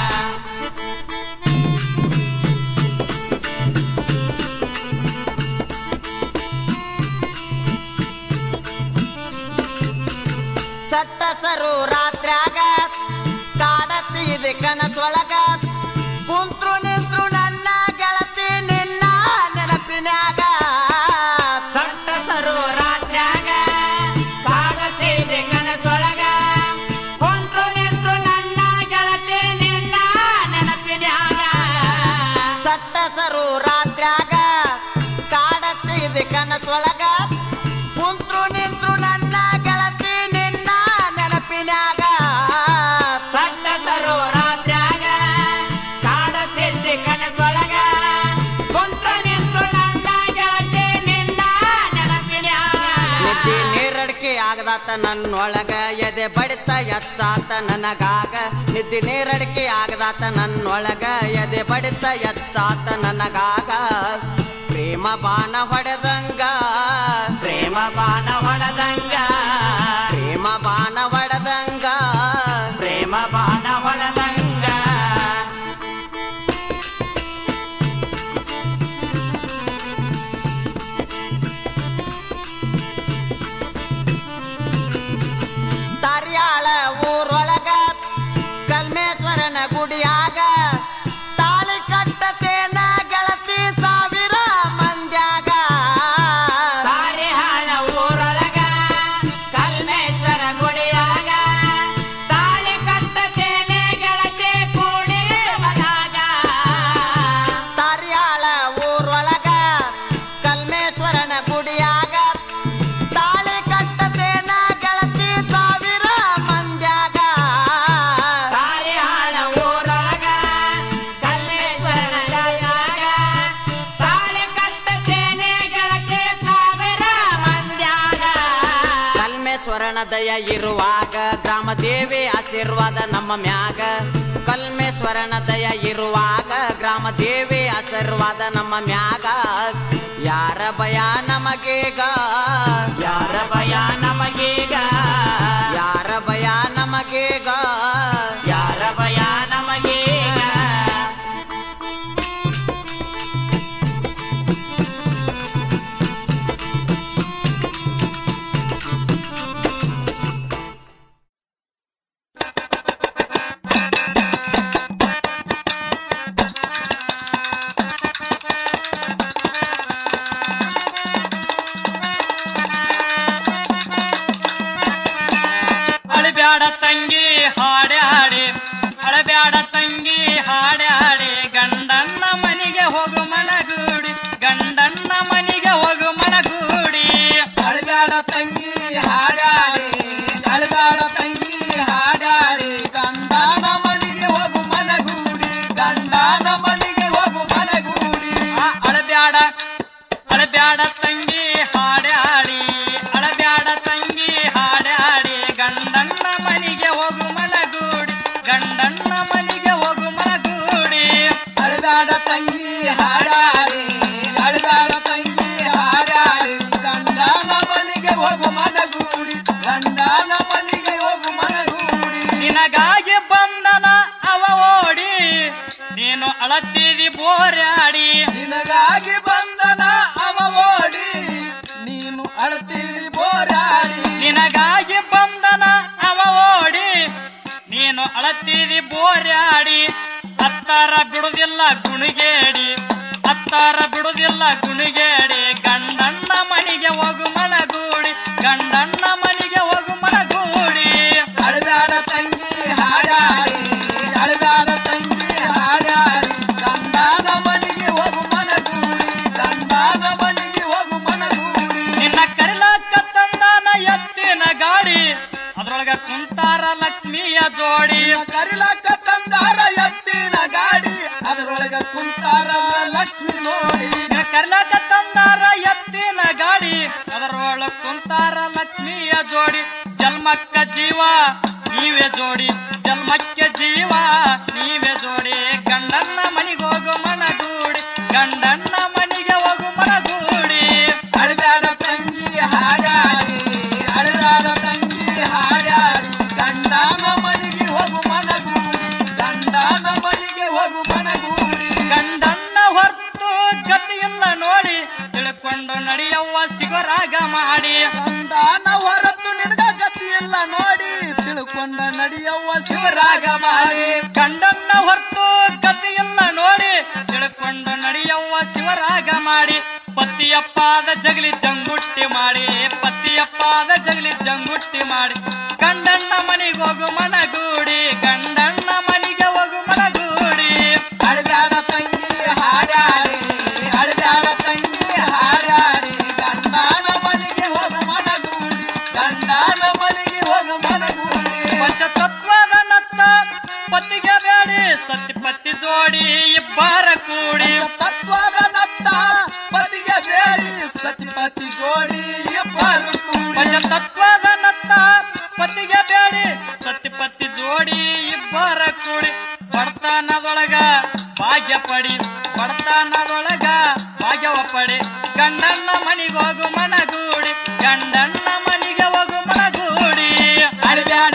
ಸಟ್ಟಸರು ರಾತ್ರ್ಯಾಗ ಕಾಡತ್ತಿದೆ ಕನಸೊಳಗ ಕುಂತ್ರು ನಿಂತ್ರು ನನ್ನ ಗೆಳತಿ ನಿನ್ನ ನೆನಪಿನ್ಯಾಗ ಸಟ್ಟಸರು ರಾಜ್ಯಾಗ ಕಾಡತಿದೆ ಕನಸೊಳಗ ಕೊಂಡ್ರು ನಿಂತ್ರು ನನ್ನ ಗೆಳತಿ ನಿನ್ನ ನೆನಪಿನ್ಯಾಗ ಸಟ್ಟಸರು ರಾತ್ರ್ಯಾಗ ಕಾಡತ್ತಿದೆ ಕನಸೊಳಗ ಕುಂತ್ರು ನಿಂತ್ರು ನನ್ನ ಗೆಳತಿ ನಿನ್ನ ನೆನಪಿನ್ಯಾಗ ಸಟ್ಟಸರು ರಾಜ್ಯಾಗ ಕಾಡತಿದೆ ಕನಸೊಳಗ ಕೊಂಡ್ರು ನಿಂತ್ರು ನನ್ನ ಗೆಳತಿ ನಿನ್ನ ನೆನಪಿನ್ಯಾಗ ನಿದ್ದೆ ನೀರಡಿಕೆ ಆಗದಾತ ನನ್ನೊಳಗ ಎದೆ ಬಡಿತ ಎಚ್ಚಾತ ನನಗಾಗ ನಿದ್ದೆ ನೀರಡಿಕೆ ಆಗದಾತ ನನ್ನೊಳಗ ಎದೆ ಬಡಿತ ಎಚ್ಚಾತ ನನಗಾಗ ಪ್ರೇಮ ಬಾಣ ಹೊಡೆದಂಗ ಪ್ರೇಮ ಬಾಣ ಹೊಡೆದಂಗ ಪ್ರೇಮ ಬಾಣ ಹೊಡೆದಂಗ ಪ್ರೇಮ ಬಾಣ ಹೊಡೆದಂಗ ತಾರ್ಯಾಳ ಊರೊಳಗ ಕಲ್ಮೇಶ್ವರನ ಗುಡಿಯಾಗ ತಾಳಿ ಕಟ್ಟತೇನ ಗೆಳತಿ ಸಾವಿರ ಮಂದ್ಯಾಗ ಸಾರಿ ಹಾಳ ಊರೊಳಗ ಸ್ವರ್ಣ ದಯ ಇರುವಾಗ ಗ್ರಾಮ ದೇವಿ ಆಶೀರ್ವಾದ ನಮ್ಮ ಮ್ಯಾಗ ಕಲ್ಮೇಶ್ವರನ ದಯ ಇರುವಾಗ ಗ್ರಾಮ ದೇವಿ ಆಶೀರ್ವಾದ ನಮ್ಮ ಮ್ಯಾಗ ಯಾರ ಭಯ ನಮಗೀಗ ಯಾರ ಭಯ ನಮಗೀಗ ಯಾರ ಭಯ ನಮಗೀಗ ಯಾರ ಭಯ ನಮಗೀಗ ಅಳಬ್ಯಾಡ ತಂಗಿ ಹಾಡೆ ಹಾಡಿ ಅಳಬ್ಯಾಡ ತಂಗಿ ಹಾಡೆ ಹಾಡಿ ಗಂಡನ್ನ ಮನೆಗೆ ಹೋಗು ಮನಗೂಡಿ ಗಂಡನ್ನ ಮನೆಗೆ ಹೋಗು ಮನಗೂಡಿ ಅಳಬ್ಯಾಡ ತಂಗಿ ಹಾಡಾಡಿ ಅಳಬ್ಯಾಡ ತಂಗಿ ಹಾಡಾಡಿ ಗಂಡನ ಮನೆಗೆ ಹೋಗು ಮನಗೂಡಿ ಗಂಡನ ಮನೆಗೆ ಹೋಗು ಮನಗೂಡಿ ಆ ಅಳಬ್ಯಾಡ ಅಳಬ್ಯಾಡ ತಂಗಿ ಹಾಡೆ ಹಾಡಿ ಅಳಬ್ಯಾಡ ತಂಗಿ ಹಾಡೆ ಹಾಡಿ ಗಂಡನ್ನ ಮನೆಗೆ ಹೋಗು ಮನಗೂಡಿ ಗಂಡನ್ನ ಮನೆಗೆ ಹೋಗು ಮನಗೂಡಿ ಅಳಬ್ಯಾಡ ತಂಗಿ ಹಾಡಾಡಿ ಅಳಬ್ಯಾಡ ತಂಗಿ ಹಾಡಾಡಿ ಗಂಡನ ಮನೆಗೆ ಹೋಗು ಮನಗೂಡಿ ಗಂಡನ ಮನೆಗೆ ಹೋಗು ಮನಗೂಡಿ ನಿನಗಾಗಿ ಬಂದನ ಅವ ಓಡಿ ನೀನು ಅಳತೀರಿ ಬೋರ್ಯಾಡಿ ನಿನಗಾಗಿ ಬಂದನ ಅವ ಓಡಿ ನೀನು ಅಳ್ತೀರಿ ಬೋರಾಡಿ ನಿನಗಾಗಿ ಬಂದನ ಅವ ಓಡಿ ನೀನು ಅಳತೀರಿ ಬೋರ್ಯಾಡಿ ಅತ್ತಾರ ಬಿಡುದಿಲ್ಲ ಗುಣಿಗೇಡಿ ಅತ್ತಾರ ಬಿಡುದಿಲ್ಲ ಗುಣಿಗೇಡಿ ಗಂಡಣ್ಣ ಮನೆಗೆ ಹೋಗು ಮನಗೂಡಿ ಗಂಡಣ್ಣ ಮನೆಗೆ ಹೋಗು ಮನಗೂಡಿ ಅಳಬ್ಯಾಡ ತಂಗಿ ಹಾಡಾಡಿ ಅಳಬ್ಯಾಡ ತಂಗಿ ಹಾಡಾಡಿ ಗಂಡನ ಮನೆಗೆ ಹೋಗು ಮನಗೂಡಿ ಗಂಡನ ಮನೆಗೆ ಹೋಗು ಮನಗೂಡಿ ನಿನ್ನ ಕರಿಲಾಕ ತಂದಾನ ಎತ್ತಿನ ಗಾಡಿ ಅದ್ರೊಳಗ ಕುಂತಾರ ಲಕ್ಷ್ಮಿಯ ಜೋಡಿ ನಿನ್ನ ಕರಿಲಾಕ ತಂದಾರ ಎತ್ತಿನ ಗಾಡಿ ಅದರೊಳಗ ಕುಂತಾರ ಲಕ್ಷ್ಮಿ ನೋಡಿ ನಿನ್ನ ಕರಿಲಾಕ ತಂದಾರ ಎತ್ತಿನ ಗಾಡಿ ಅದರೊಳಗ ಕುಂತಾರ ಲಕ್ಷ್ಮಿಯ ಜೋಡಿ ಜನ್ಮಕ್ಕ ಜೀವ ನೀವೇ ಜೋಡಿ ಜನ್ಮಕ್ಕೆ ಜೀವ ನೀವೇ ಜೋಡಿ ಗಂಡನ್ನ ಮನಿಗೆ ಹೋಗು ಮನಗೂಡಿ ಗಂಡನ್ನ ಮನಿಗೆ ಹೋಗು ಮನಗೂಡಿ ಅಳಬ್ಯಾಡ ತಂಗಿ ಹಾಡಾಡಿ ಅಳಬ್ಯಾಡ ತಂಗಿ ಹಾಡಾಡಿ ಗಂಡನ ಮನೆಗೆ ಹೋಗು ಮನಗೂಡಿ ಗಂಡನ ಮನೆಗೆ ಹೋಗು ಮನಗೂಡಿ ಗಂಡನ್ನ ಹೊರ್ತು ಗತಿಯಿಲ್ಲ ನೋಡಿ ತಿಳ್ಕೊಂಡು ನಡೆಯವ್ವ ಸಿಗೋರಾಗ ಮಾಡಿ ಗಂಡನ ಹೊರತು ನಿನಗ ಗತಿಯಿಲ್ಲ ನೋಡಿ ತಿಳ್ಕೊಂಡ ನಡೆಯವ್ವ ಶಿವರಾಗ ಮಾಡಿ ಗಂಡನ್ನ ಹೊರ್ತು ಗತಿಯಿಲ್ಲ ನೋಡಿ ತಿಳ್ಕೊಂಡು ನಡೆಯವ್ವ ಶಿವರಾಗ ಮಾಡಿ ಪತಿಯಪ್ಪಾದ ಜಗಲಿ ಜಂಗುಟ್ಟಿ ಮಾಡಿ ಪತಿಯಪ್ಪಾದ ಜಗಲಿ ಜಂಗುಟ್ಟಿ ಮಾಡಿ ಗಂಡನ್ನ ಮನೆಗೆ ಹೋಗು ಮನಗೂಡಿ ಗಂಡನ್ನ ಮನೆಗೆ ಹೋಗು ಮನಗೂಡಿ ಅಳಬ್ಯಾಡ ತಂಗಿ ಹಾಡಾಡಿ ಅಳಬ್ಯಾಡ ತಂಗಿ ಹಾಡಾಡಿ ಗಂಡನ ಮನೆಗೆ ಹೋಗು ಮನಗೂಡಿ ಗಂಡನ ಮನೆಗೆ ಹೋಗು ಮನಗೂಡಿ ಪಂಚತತ್ವದ ನತ್ತ ಪತಿಗೆ ಬೇಡಿ ಸತಿ ಪತಿ ಜೋಡಿ ಇಬ್ಬರ ಕೂಡಿ ತತ್ವದ ನತ್ತ ಪತಿಗೆ ಬೇಡಿ ಸತಿಪತಿ ಜೋಡಿ ಇಬ್ಬರು ಕೂಡಿ ಪಂಚತತ್ವದ ನತ್ತ ಪತಿಗೆ ಬೇಡಿ ಸತಿ ಪತಿ ಜೋಡಿ ಇಬ್ಬರ ಕೂಡಿ ಬಡತನದೊಳಗ ಭಾಗ್ಯ ಪಡಿ ಬಡತನದೊಳಗ ಭಾಗ್ಯವ ಪಡಿ ಗಂಡನ್ನ ಮನಿಗೆ ಹೋಗು ಮನಗೂಡಿ ಗಂಡನ್ನ ಮನಿಗೆ ಹೋಗು ಮನಗೂಡಿ ಅಳಬ್ಯಾಡ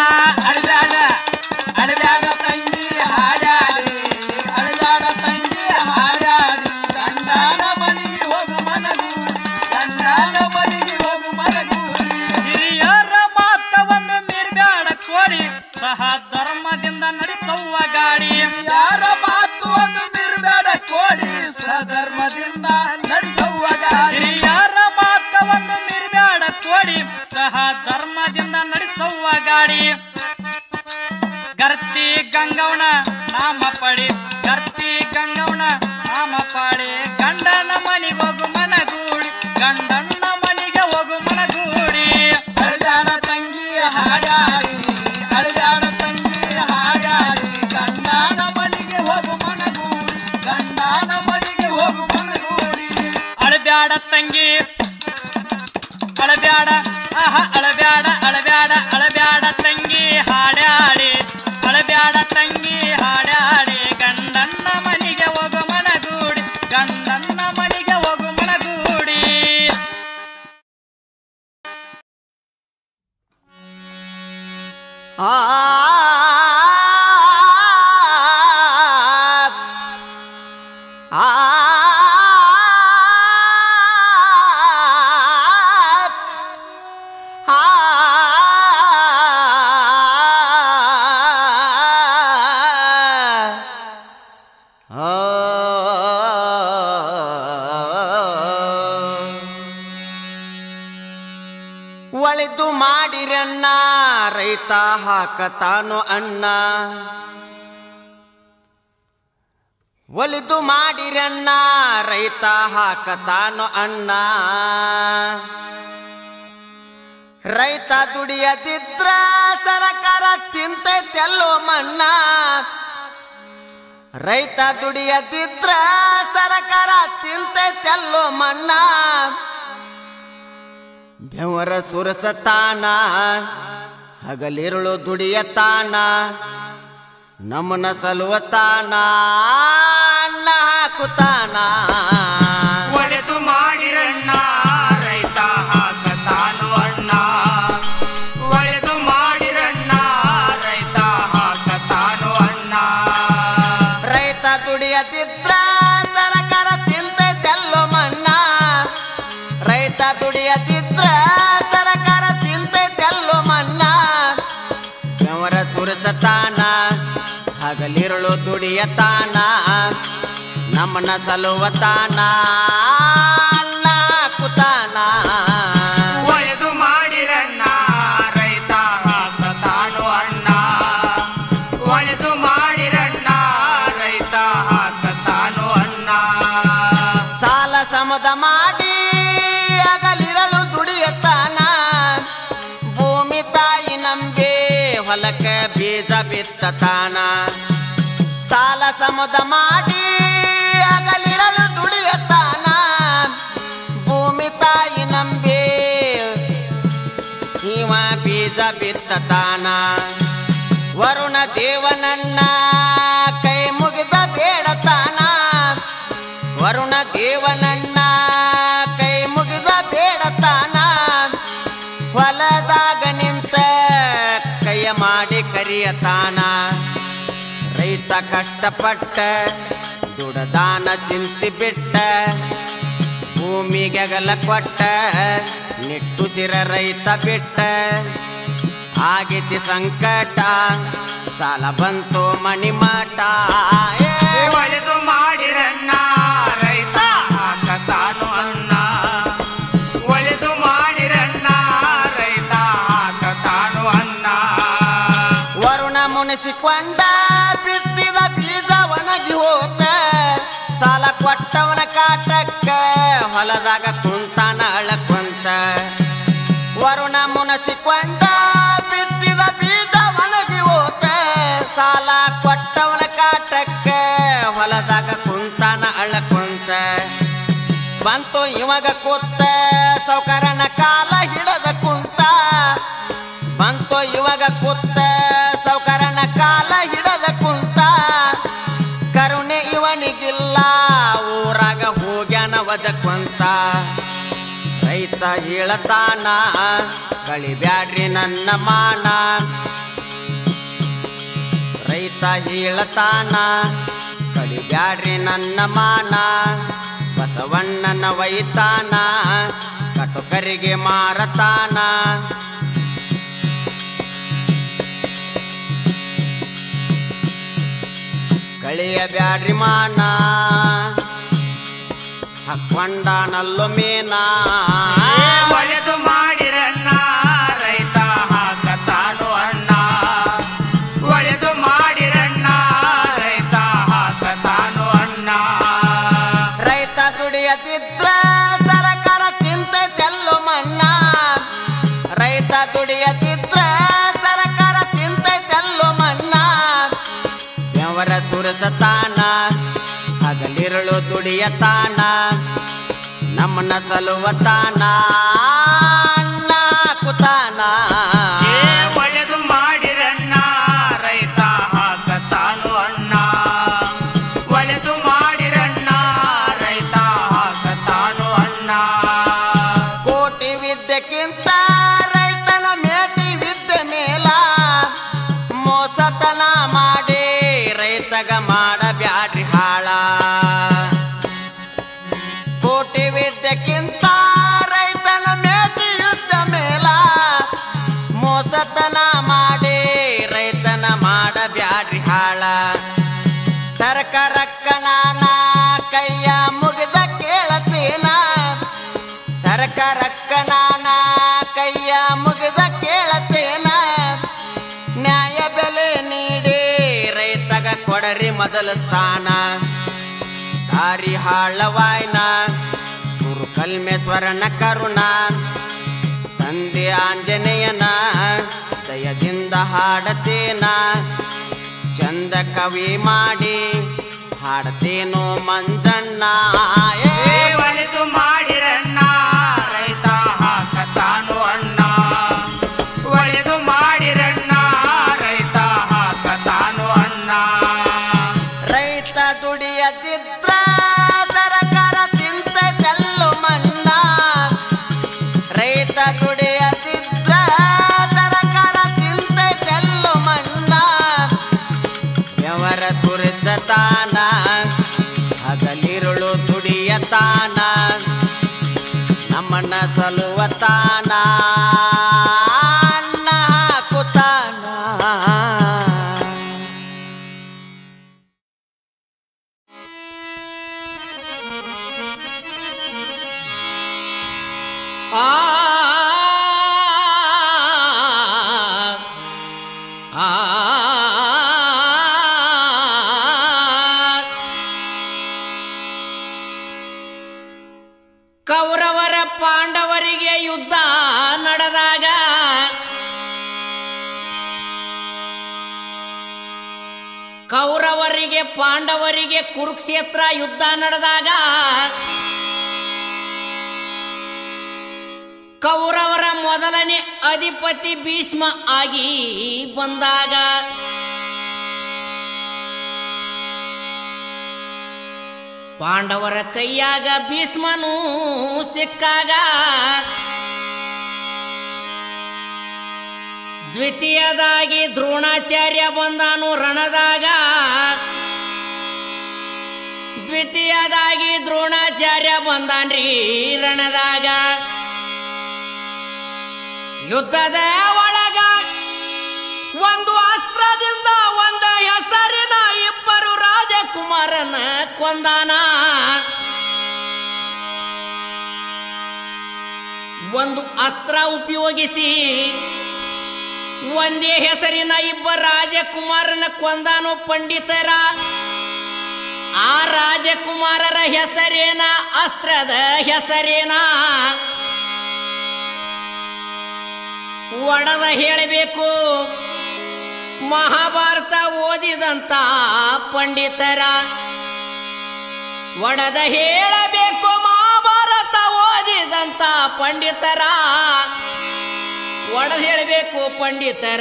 ಅಳಬ್ಯಾಡ ಅಳಬ್ಯಾಡ ತಂಗಿ ಹಾಡಾಡಿ ಅಳಬ್ಯಾಡ ತಂಗಿ ಹಾಡಾಡಿ ಗಂಡನ ಮನೆಗೆ ಹೋಗು ಮನಗೂಡಿ ಗಂಡನ ಮನೆಗೆ ಹೋಗು ಮನಗೂಡಿ ಹಿರಿಯರ ಮಾತ ಒಂದು ಮೀರ್ಬ್ಯಾಡ ಕೋಡಿ ಸಹ ಧರ್ಮದಿಂದ ನಡೆಸವ್ವ ಗಾಡಿ ಯಾರ ಮಾತು ಒಂದು ಮಿರ್ಬೇಡ ಕೋಡಿ ಸಧರ್ಮದಿಂದ ನಡೆಸುವ ಗಾಡಿ ಹಿರಿಯರ ಮಾತ ಒಂದು ಮೀರ್ಬ್ಯಾಡ ಕೋಡಿ ಸಹ ಧರ್ಮದಿಂದ ನಡೆಸವ್ವ ಗಾಡಿ ಗರ್ತಿ ಗಂಗವನ ನಾಮ ಪಡಿ ಗರ್ತಿ ಗಂಗವನ ನಾಮ ಪಾಡಿ ಗಂಡನ ಮನಿಗೆ ಹೋಗು ಮನಗೂಡಿ ಗಂಡನ ಮನಿಗೆ ಹೋಗು ಮನಗೂಡಿ ಅಳಬ್ಯಾಡ ತಂಗಿ ಹಾಡಾಡಿ ಅಳಬ್ಯಾಡ ತಂಗಿ ಹಾಡಾಡಿ ಗಂಡನ ಮನೆಗೆ ಹೋಗು ಮನಗೂಡಿ ಗಂಡನ ಮನೆಗೆ ಹೋಗು ಮನಗೂಡಿ ಅಳಬ್ಯಾಡ ತಂಗಿ ಅಳಬ್ಯಾಡ ಆಹಾ ಅಳಬ್ಯಾಡ ಅಳಬ್ಯಾಡ ಅಳಬ್ಯಾಡ ತಂಗಿ ಹಾಡ್ಯಾಡಿ ಅಳಬ್ಯಾಡ ತಂಗಿ ಹಾಡ್ಯಾಡಿ ಗಂಡನ್ನ ಮನಿಗೆ ಹೋಗು ಮನಗೂಡಿ ಗಂಡನ್ನ ಮನಿಗೆ ಹೋಗು ಮನಗೂಡಿ ಆ ಆ ಒಳಿತು ಮಾಡಿರಣ್ಣ ರೈತ ಹಾಕತಾನು ಅಣ್ಣ ಒಲಿದು ಮಾಡಿರಣ್ಣ ರೈತ ಹಾಕತಾನು ಅಣ್ಣ ರೈತ ದುಡಿಯದಿದ್ರ ಸರಕಾರ ತಿಂತೈತೆಲ್ಲೋ ಮಣ್ಣ ರೈತ ದುಡಿಯದಿದ್ರ ಸರಕಾರ ತಿಂತೈತೆಲ್ಲೋ ಮಣ್ಣ ಬೆವರ ಸುರಸತಾನ ಹಗಲಿರುಳು ದುಡಿಯತಾನ ನಮ್ಮನ ಸಲುವತಾನ ಅನ್ನ ಹಾಕುತ್ತಾನ ಒಡೆದು ಮಾಡಿರಣ್ಣ ರೈತ ಹಾಕತಾನು ಅಣ್ಣ ಒಡೆದು ಮಾಡಿರಣ್ಣ ರೈತ ಹಾಕತಾನು ಅಣ್ಣ ರೈತ ದುಡಿಯದಿದ್ರ ಸರಕಾರ ತಿಂತೈತೆಲ್ಲೋ ಮಣ್ಣ ರೈತ ದುಡಿಯದಿದ್ರ ಸರಕಾರ ತಿಂತೈತೆಲ್ಲೋ ಮಣ್ಣ ಬೆವರ ಸುರಸತಾನ ಹಗಲಿರುಳು ದುಡಿಯತಾನ ನಮ್ಮನ ಸಲುವತಾನ ಅನ್ನ ಹಾಕುತ್ತಾನ ಒಡೆದು ಮಾಡಿರಣ್ಣ ರೈತ ಹಾಕತಾನು ಅಣ್ಣ ಒಡೆದು ಮಾಡಿರಣ್ಣ ರೈತ ಹಾಕತಾನು ಅಣ್ಣ ಸಾಲ ಸಮದ ಮಾಡಿ ಅಗಲಿರಲು ದುಡಿಯತಾನ ಭೂಮಿ ತಾಯಿ ನಂಬಿ ಹೊಲಕ್ಕ ಬೀಜ ಬಿತ್ತತಾನ ಸಾಲ ಸಮದ ಮಾಡಿ ಅಗಲಿರಲು ದುಡಿಯತಾನ ಭೂಮಿ ತಾಯಿ ನಂಬಿ ಇವ ಬೀಜ ಬಿತ್ತತಾನ ವರುಣ ದೇವನನ್ನ ಕೈ ಮುಗಿದ ಬೇಡತಾನ ವರುಣ ದೇವನನ್ನ ಕೈ ಮುಗಿದ ಬೇಡತಾನ ಹೊಲದಾಗ ನಿಂತ ಕೈಯ ಮಾಡಿ ಕರಿಯತಾನ ರೈತ ಕಷ್ಟಪಟ್ಟ ದುಡದಾನ ಚಿಂತಿ ಬಿಟ್ಟ ಭೂಮಿಗೆಗಲ ಕೊಟ್ಟ ನಿಟ್ಟುಸಿರ ರೈತ ಬಿಟ್ಟ ಆಗೈತಿ ಸಂಕಟ ಸಾಲ ಬಂತು ಮಣಿಮಾಟ ಏ ಒಡೆದು ಮಾಡಿರಣ್ಣ ರೈತ ಹಾಕತಾನು ಅಣ್ಣ ಒಡೆದು ಮಾಡಿರಣ್ಣ ರೈತ ಹಾಕತಾನು ಅಣ್ಣ ವರುಣ ಮುನಿಸಿಕೊಂಡ ಬಿತ್ತಿದ ಬೀಜ ಒಣಗಿ ಹೋತ ಸಾಲ ಕೊಟ್ಟವನ ಕಾಟಕ್ಕ ಹೊಲದಾಗ ಕುಂತಾನ ಅಳಕೊಂತ ವರುಣ ಮುನಿಸಿಕೊಂಡ ಬಿತ್ತಿದ ಬೀಜ ಒಣಗಿ ಹೋತ ಸಾಲ ಕೊಟ್ಟವನ ಕಾಟಕ್ಕ ಹೊಲದಾಗ ಕುಂತಾನ ಅಳಕೊಂತ ಬಂತು ಇವಾಗ ಕೂತ ಸೌಕರನ ಕಾಲ ಹಿಡದ ಕುಂತ ಬಂತು ಇವಾಗ ಕೂತ ಸೌಕರನ ಕಾಲ ಹಿಡದ ಕುಂತ ಕರುಣೆ ಇವನಿಗಿಲ್ಲ ಊರಾಗ ಹೋಗ್ಯಾನ ಒದ ಕುಂತ ರೈತ ಹೇಳತಾನ ಕಳಿಬ್ಯಾಡ್ರಿ ನನ್ನ ಮಾನ ರೈತ ಹೇಳತಾನ ಕಳಿಬ್ಯಾಡ್ರಿ ನನ್ನ ಮಾನ ಬಸವಣ್ಣನ ವೈತಾನ ಕಟುಕರಿಗೆ ಮಾರತಾನ ಕಳಿಯ ಬ್ಯಾಡ್ರಿ ಮಾನ ಹಾಕೊಂಡಾನಲ್ಲೋ ಮೀನಾ ಒಡೆದು ಮಾಡಿರಣ್ಣ ರೈತ ಹಾಕತಾನು ಅಣ್ಣ ಒಡೆದು ಮಾಡಿರಣ್ಣ ರೈತ ಹಾಕತಾನು ಅಣ್ಣ ರೈತ ದುಡಿಯದಿದ್ರ ಸರಕಾರ ತಿಂತೈತೆಲ್ಲೋ ಮಣ್ಣ ರೈತ ದುಡಿಯದಿದ್ರ ಸರಕಾರ ತಿಂತೈತೆಲ್ಲೋ ಮಣ್ಣ ಬೆವರ ಸುರಸತಾನ ಹಗಲಿರುಳು ದುಡಿಯತಾನ ನಮ್ಮನ್ನ ಸಲುವತಾನ ಅಣ್ಣ ಹಾಕುತ್ತಾನ ದುಡಿಯದಕ್ಕಿಂತ ರೈತನ ಮೇಟಿ ವಿದ್ಯೆ ಮೇಲ ಮೋಸತನ ಮಾಡಿ ರೈತಗ ಮಾಡಬ್ಯಾಡ್ರಿ ಹಾಳ ಕೋಟಿ ವಿದ್ಯೆಕ್ಕಿಂತ ರೈತನ ಮೇಟಿ ಯುದ್ಧ ಮೇಲ ಮೋಸತನ ಮಾಡಿ ರೈತನ ಮಾಡಬ್ಯಾಡ್ರಿ ಹಾಳ ಸರ್ಕಾರಕ್ಕ ನಾನ ಕೈಯ ಮುಗಿದ ಕೇಳತೀನ ಸರ್ಕಾರಕ್ಕ ನಾನ ಕೈಯ ಮುಗಿದ ಕೇಳತೇನ ನ್ಯಾಯ ಬೆಲೆ ನೀಡಿ ರೈತಗ ಕೊಡರಿ ಮೊದಲ ಸ್ಥಾನ ದಾರಿ ಹಾಳವಾಯ್ನ ಗುರು ಕಲ್ಮೇಶ್ವರನ ಕರುಣ ತಂದೆ ಆಂಜನೇಯನ ದಯದಿಂದ ಹಾಡತೇನ ಚಂದ ಕವಿ ಮಾಡಿ ಹಾಡತೇನೋ ಮಂಜಣ್ಣ ಏ ಏ ಒಲಿದು ಮಾಡಿರಣ್ಣ ರೈತ ಹಾಕತಾನು ಅಣ್ಣ ಒಲಿದು ಮಾಡಿರಣ್ಣ ರೈತ ಹಾಕತಾನು ಅಣ್ಣ ರೈತ ದುಡಿಯದಿದ್ರ ಸರ್ಕಾರ ತಿಂತೈತೆಲ್ಲು ಮನ್ನ ರೈತ ದುಡಿಯದಿದ್ರ ಸರ್ಕಾರ ತಿಂತೈತೆಲ್ಲು ಮನ್ನ ಯವರ ಸುರಿಸತಾನ ಹಗಲಿರುಳು ದುಡಿಯತಾನ ನಮ್ಮನ್ನ ಸಲುವತಾನ ಅನ್ನ ಹಾಕುತ್ತಾನ ಆ ಆ ಕೌರವರ ಪಾಂಡವರಿಗೆ ಯುದ್ಧ ನಡೆದಾಗ ಕೌರವರಿಗೆ ಪಾಂಡವರಿಗೆ ಕುರುಕ್ಷೇತ್ರ ಯುದ್ಧ ನಡೆದಾಗ ಕೌರವರ ಮೊದಲನೇ ಅಧಿಪತಿ ಭೀಷ್ಮ ಆಗಿ ಬಂದಾಗ ಪಾಂಡವರ ಕೈಯಾಗ ಭೀಷ್ಮನು ಸಿಕ್ಕಾಗ ದ್ವಿತೀಯದಾಗಿ ದ್ರೋಣಾಚಾರ್ಯ ಬಂದಾನು ರಣದಾಗ ದ್ವಿತೀಯದಾಗಿ ದ್ರೋಣಾಚಾರ್ಯ ಬಂದಾನ್ರಿ ರಣದಾಗ ಯುದ್ಧದ ಒಳಗ ಒಂದು ಅಸ್ತ್ರದಿಂದ ಒಂದ ಹೆಸರಿನ ಇಬ್ಬರು ರಾಜಕುಮಾರನ ಕೊಂದಾನ ಒಂದು ಅಸ್ತ್ರ ಉಪಯೋಗಿಸಿ ಒಂದೇ ಹೆಸರಿನ ಇಬ್ಬರು ರಾಜಕುಮಾರನ ಕೊಂದಾನು ಪಂಡಿತರ ಆ ರಾಜಕುಮಾರರ ಹೆಸರೇನ ಅಸ್ತ್ರದ ಹೆಸರೇನ ಒಡದ ಹೇಳಬೇಕು ಮಹಾಭಾರತ ಓದಿದಂತ ಪಂಡಿತರ ಒಡದ ಹೇಳಬೇಕು ಮಹಾಭಾರತ ಓದಿದಂತ ಪಂಡಿತರ ಒಡದ ಹೇಳಬೇಕು ಪಂಡಿತರ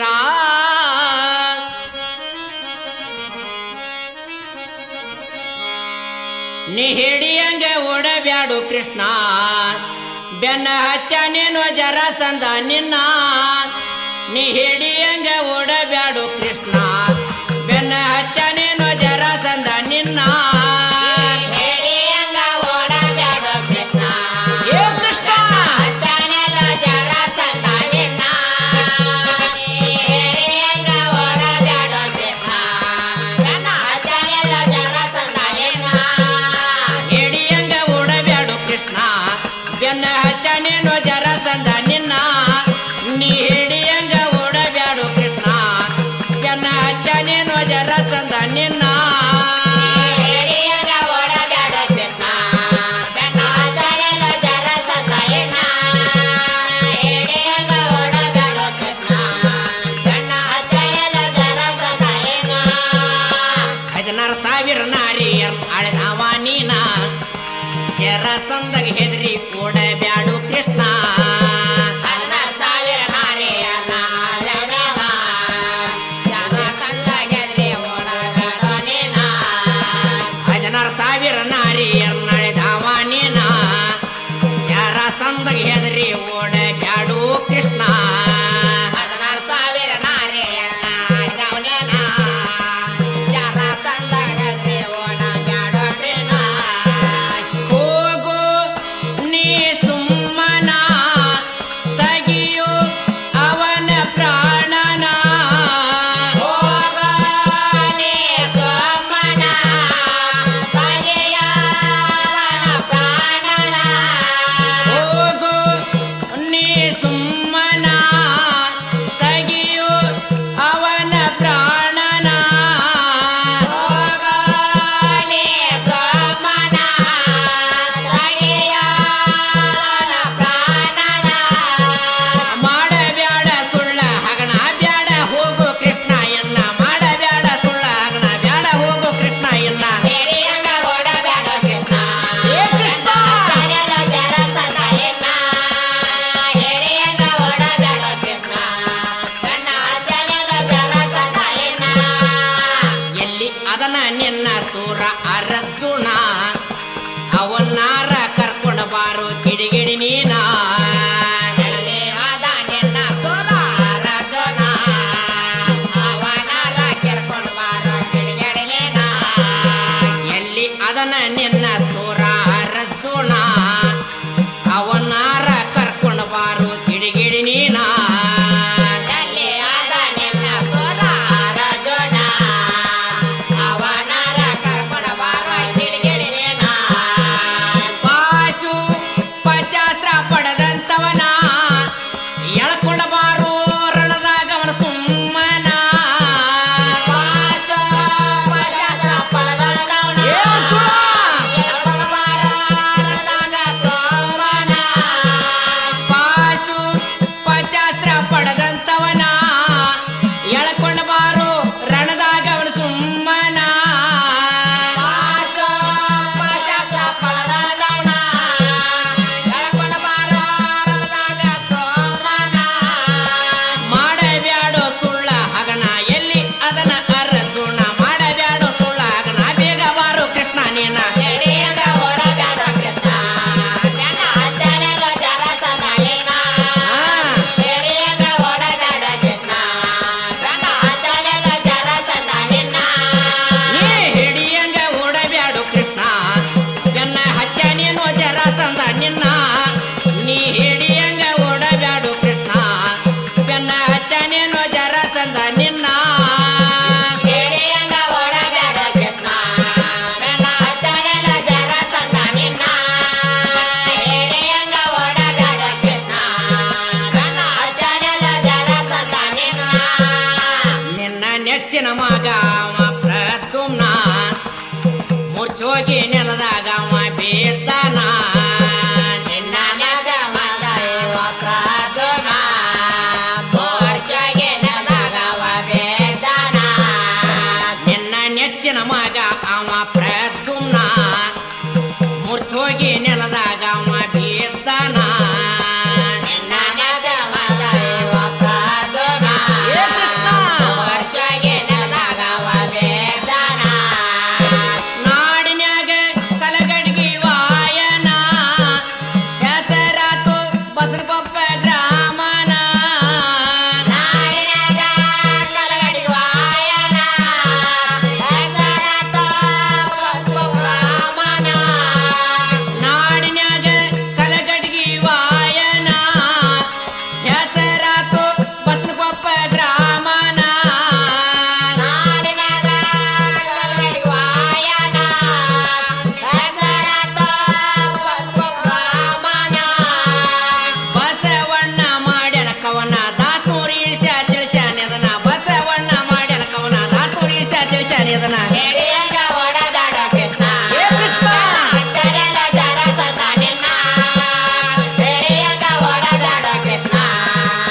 ನೀ ಹಿಡಿಯಂಗ ಓಡಬ್ಯಾಡು ಕೃಷ್ಣ ಬೆನ್ನ ಹಚ್ಚನೇನು ಜರ ಸಂದ ನಿನ್ನ ನೀ ಹಿಡಿಯಂಗ ಓಡಬ್ಯಾಡು ಕೃಷ್ಣ ಬೆನ್ನ ಹಚ್ಚನೇನು ಜರ ಸಂದ ನಿನ್ನ ಏ ಕೃಷ್ಣ ಹಿಡಿಯಂಗ ಓಡಬ್ಯಾಡು ಕೃಷ್ಣ ಬೆನ್ನ ಹಚ್ಚನೇನು ಜರ ಸಂದ ನಿನ್ನ ನೀ ಹಿಡಿಯಂಗ ಓಡಬ್ಯಾಡು ಕೃಷ್ಣ ಬೆನ್ನ ಸುಮ್ಮನ ತಗಿಯು ಅವನ ಪ್ರಾಣನ ಹೋಗನೆ ಸುಮ್ಮನ ತಗಿಯ ಅವನ ಪ್ರಾಣನ ಮಾಡಬ್ಯಾಡ ಸುಳ್ಳ ಹಗಣ ಬ್ಯಾಡ ಹೋಗು ಕೃಷ್ಣ ಎನ್ನ ಮಾಡಬ್ಯಾಡ ಸುಳ್ಳ ಹಗಣ ಬ್ಯಾಡ ಹೋಗು ಕೃಷ್ಣ ಎನ್ನ ಏ ಕೃಷ್ಣ ಎಲ್ಲಿ ಅದನ ನಿನ್ನ ಸೂರ ಅರಸುಣ ಅವನ್ನಾರ ಕರ್ಕೊಂಡ ಬಾರು ಕಿಡಿಗಿಡಿ ನೀನ ಎಲ್ಲಿ ಅದ ನಿನ್ನ ಸೂರ ಅರಸುಣ, ಅವನಾರ ಕರ್ಕೊಂಡ್ ಬಾರೋ ಕಿಡಿಗಿಡಿ ನೀನ. ಎಲ್ಲಿ ಅದನ ನಿನ್ನ ಸೂರ ಅರಸುಣ ಅವನಾರ ಕರ್ಕೊಂಡ ಬಾರು ಕಿಡಿಗಿಡಿ ನೀನ ಎಲ್ಲಿ ಅದ ನಿನ್ನ ಸೂರ ಅರಸುಣ, ಅವನಾರ ಕರ್ಕೊಂಡ ಬಾರೋ ಕಿಡಿಗಿಡಿ ನೀನ. ಪಾಚು ಪಚಾಸ್ತ್ರ ಪಡೆದಂತವನ ಎಳ್ಕೊಂಡ ಬಾರು ರಣದಾಗ ಅವನ ಸುಮ್ಮನ ಪಾಚು ಪಚಾಸ್ತ್ರ ಪಡೆದಂತವನ ಎಳ್ಕೊಂಡ ಬಾರು ರಣದಾಗ ಸುಮ್ಮನ. ಪಾಚು ಪಚಾಸ್ತ್ರ ಪಡೆದಂತವನ ಎಳ್ಕೊಂಡ ಬಾರು ರಣದಾಗ ಅವನ ಸುಮ್ಮನ ಪಾಚು ಪಚಾಸ್ತ್ರ ಪಡೆದಂತವನ ಎಳ್ಕೊಂಡ ಬಾರು ರಣದಾಗ ಸುಮ್ಮನ. ಮಾಡಬ್ಯಾಡೋ ಸುಳ್ಳ ಹಗಣ ಎಲ್ಲಿ ಅದನ ಅರಸುಣ ಮಾಡಬ್ಯಾಡೋ ಸುಳ್ಳ ಹಗಣ ಬೇಗ ಬಾರು ಕೃಷ್ಣ ನೀನ ಎಡೆಯದ ಓಡಬ್ಯಾಡ ಕೃಷ್ಣ ಜನ ಹಚ್ಚನೆಲ್ಲ ಜರಸನ ನೀನ. ಎಡೆಯದ ಓಡಬ್ಯಾಡ ಕೃಷ್ಣ ಜನ ಹಚ್ಚನೆಲ್ಲ ಜರಸನ ನಿನ್ನ. ನೀ ಹಿಡಿಯಂಗ ಓಡಬ್ಯಾಡು ಕೃಷ್ಣ ಬೆನ್ನ ಹಚ್ಚ ನೀನು ಜರಸಂದ ನಿನ್ನ ನೀ ಹಿಡಿಯಂಗ ಓಡಬ್ಯಾಡು ಕೃಷ್ಣ ಬೆನ್ನ ಹಚ್ಚ ನೀನು ಜರಸಂದ ನಿನ್ನ ಹಿಡಿಯಂಗ ಓಡಬ್ಯಾಡ ಕೃಷ್ಣ ಬೆನ್ನ ಹಚ್ಚನೆಲ್ಲ ಜರಸಂದ ನಿನ್ನ ಹಿಡಿಯಂಗ ಓಡಬ್ಯಾಡ ಕೃಷ್ಣ ಬೆನ್ನ ಹಚ್ಚನೆಲ್ಲ ಜರಸಂದ ನಿನ್ನ ನಿನ್ನ ನೆಚ್ಚಿನ ಮಗ ಅವ ಪ್ರದ್ಯುಮ್ನ ಮುಚ್ಚೋಗಿ ನೆಲದಾಗ ಅವ ಬೀಳ್ತಾನ ನಿನ್ನ ಮಗ ಮಗ ಇವ ಪ್ರದ್ಯುಮ್ನ ಮುಚ್ಚೋಗಿ ನೆಲದಾಗ ಅವ ಬೀಳ್ತಾನ ನಿನ್ನ ನೆಚ್ಚಿನ ಮಗ ಅವ ಪ್ರದ್ಯುಮ್ನ ಮುಚ್ಚೋಗಿ ನೆಲದಾಗ ಅವ ಬೀಳ್ತಾನ ನಿನ್ನ ಮಗ ಮಗ ಇವ ಪ್ರದ್ಯುಮ್ನ ವರ್ಷಗೆ ನೆಲದಾಗ ಅವ ಬೀಳ್ತಾನ. ನಾಡಿನ್ಯಾಗ ಕಲಗಡ್ಗಿ ವಾಯನ ಹೆಸರಾತು ಬದ್ರಕೊಪ್ಪ ಗ್ರಾಮನ ನಾಡಿನ್ಯಾಗ ಕಲಗಡ್ಗಿ ವಾಯನ ಹೆಸರಾತು ಬದ್ರಕೊಪ್ಪ ಗ್ರಾಮನ ನಾಡಿನ್ಯಾಗ ಕಲಗಡ್ಗಿ ವಾಯನ ಹೆಸರಾತು ಬದ್ರಕೊಪ್ಪ ಗ್ರಾಮನ ನಾಡಿನ್ಯಾಗ ಕಲಗಡ್ಗಿ ವಾಯನ ಹೆಸರಾತು ಬದ್ರಕೊಪ್ಪ ಗ್ರಾಮನ ಬಸವಣ್ಣ ಮಾಡ್ಯಾನ ಕವನ ದಾತೂರಿ ತಿಳಿಸ್ಯಾನೆದನ ಬಸವಣ್ಣ ಮಾಡ್ಯಾನ ಕವನ ದಾತೂರಿ ತಿಳಿಸ್ಯಾನೆದನ ಹಿಡಿಯಂಗ ಓಡದಾಡ ಕೃಷ್ಣ ಏ ಕೃಷ್ಣ ಜರಸದ ನಿನ್ನ ಹಿಡಿಯಂಗ ಓಡದಾಡ ಕೃಷ್ಣ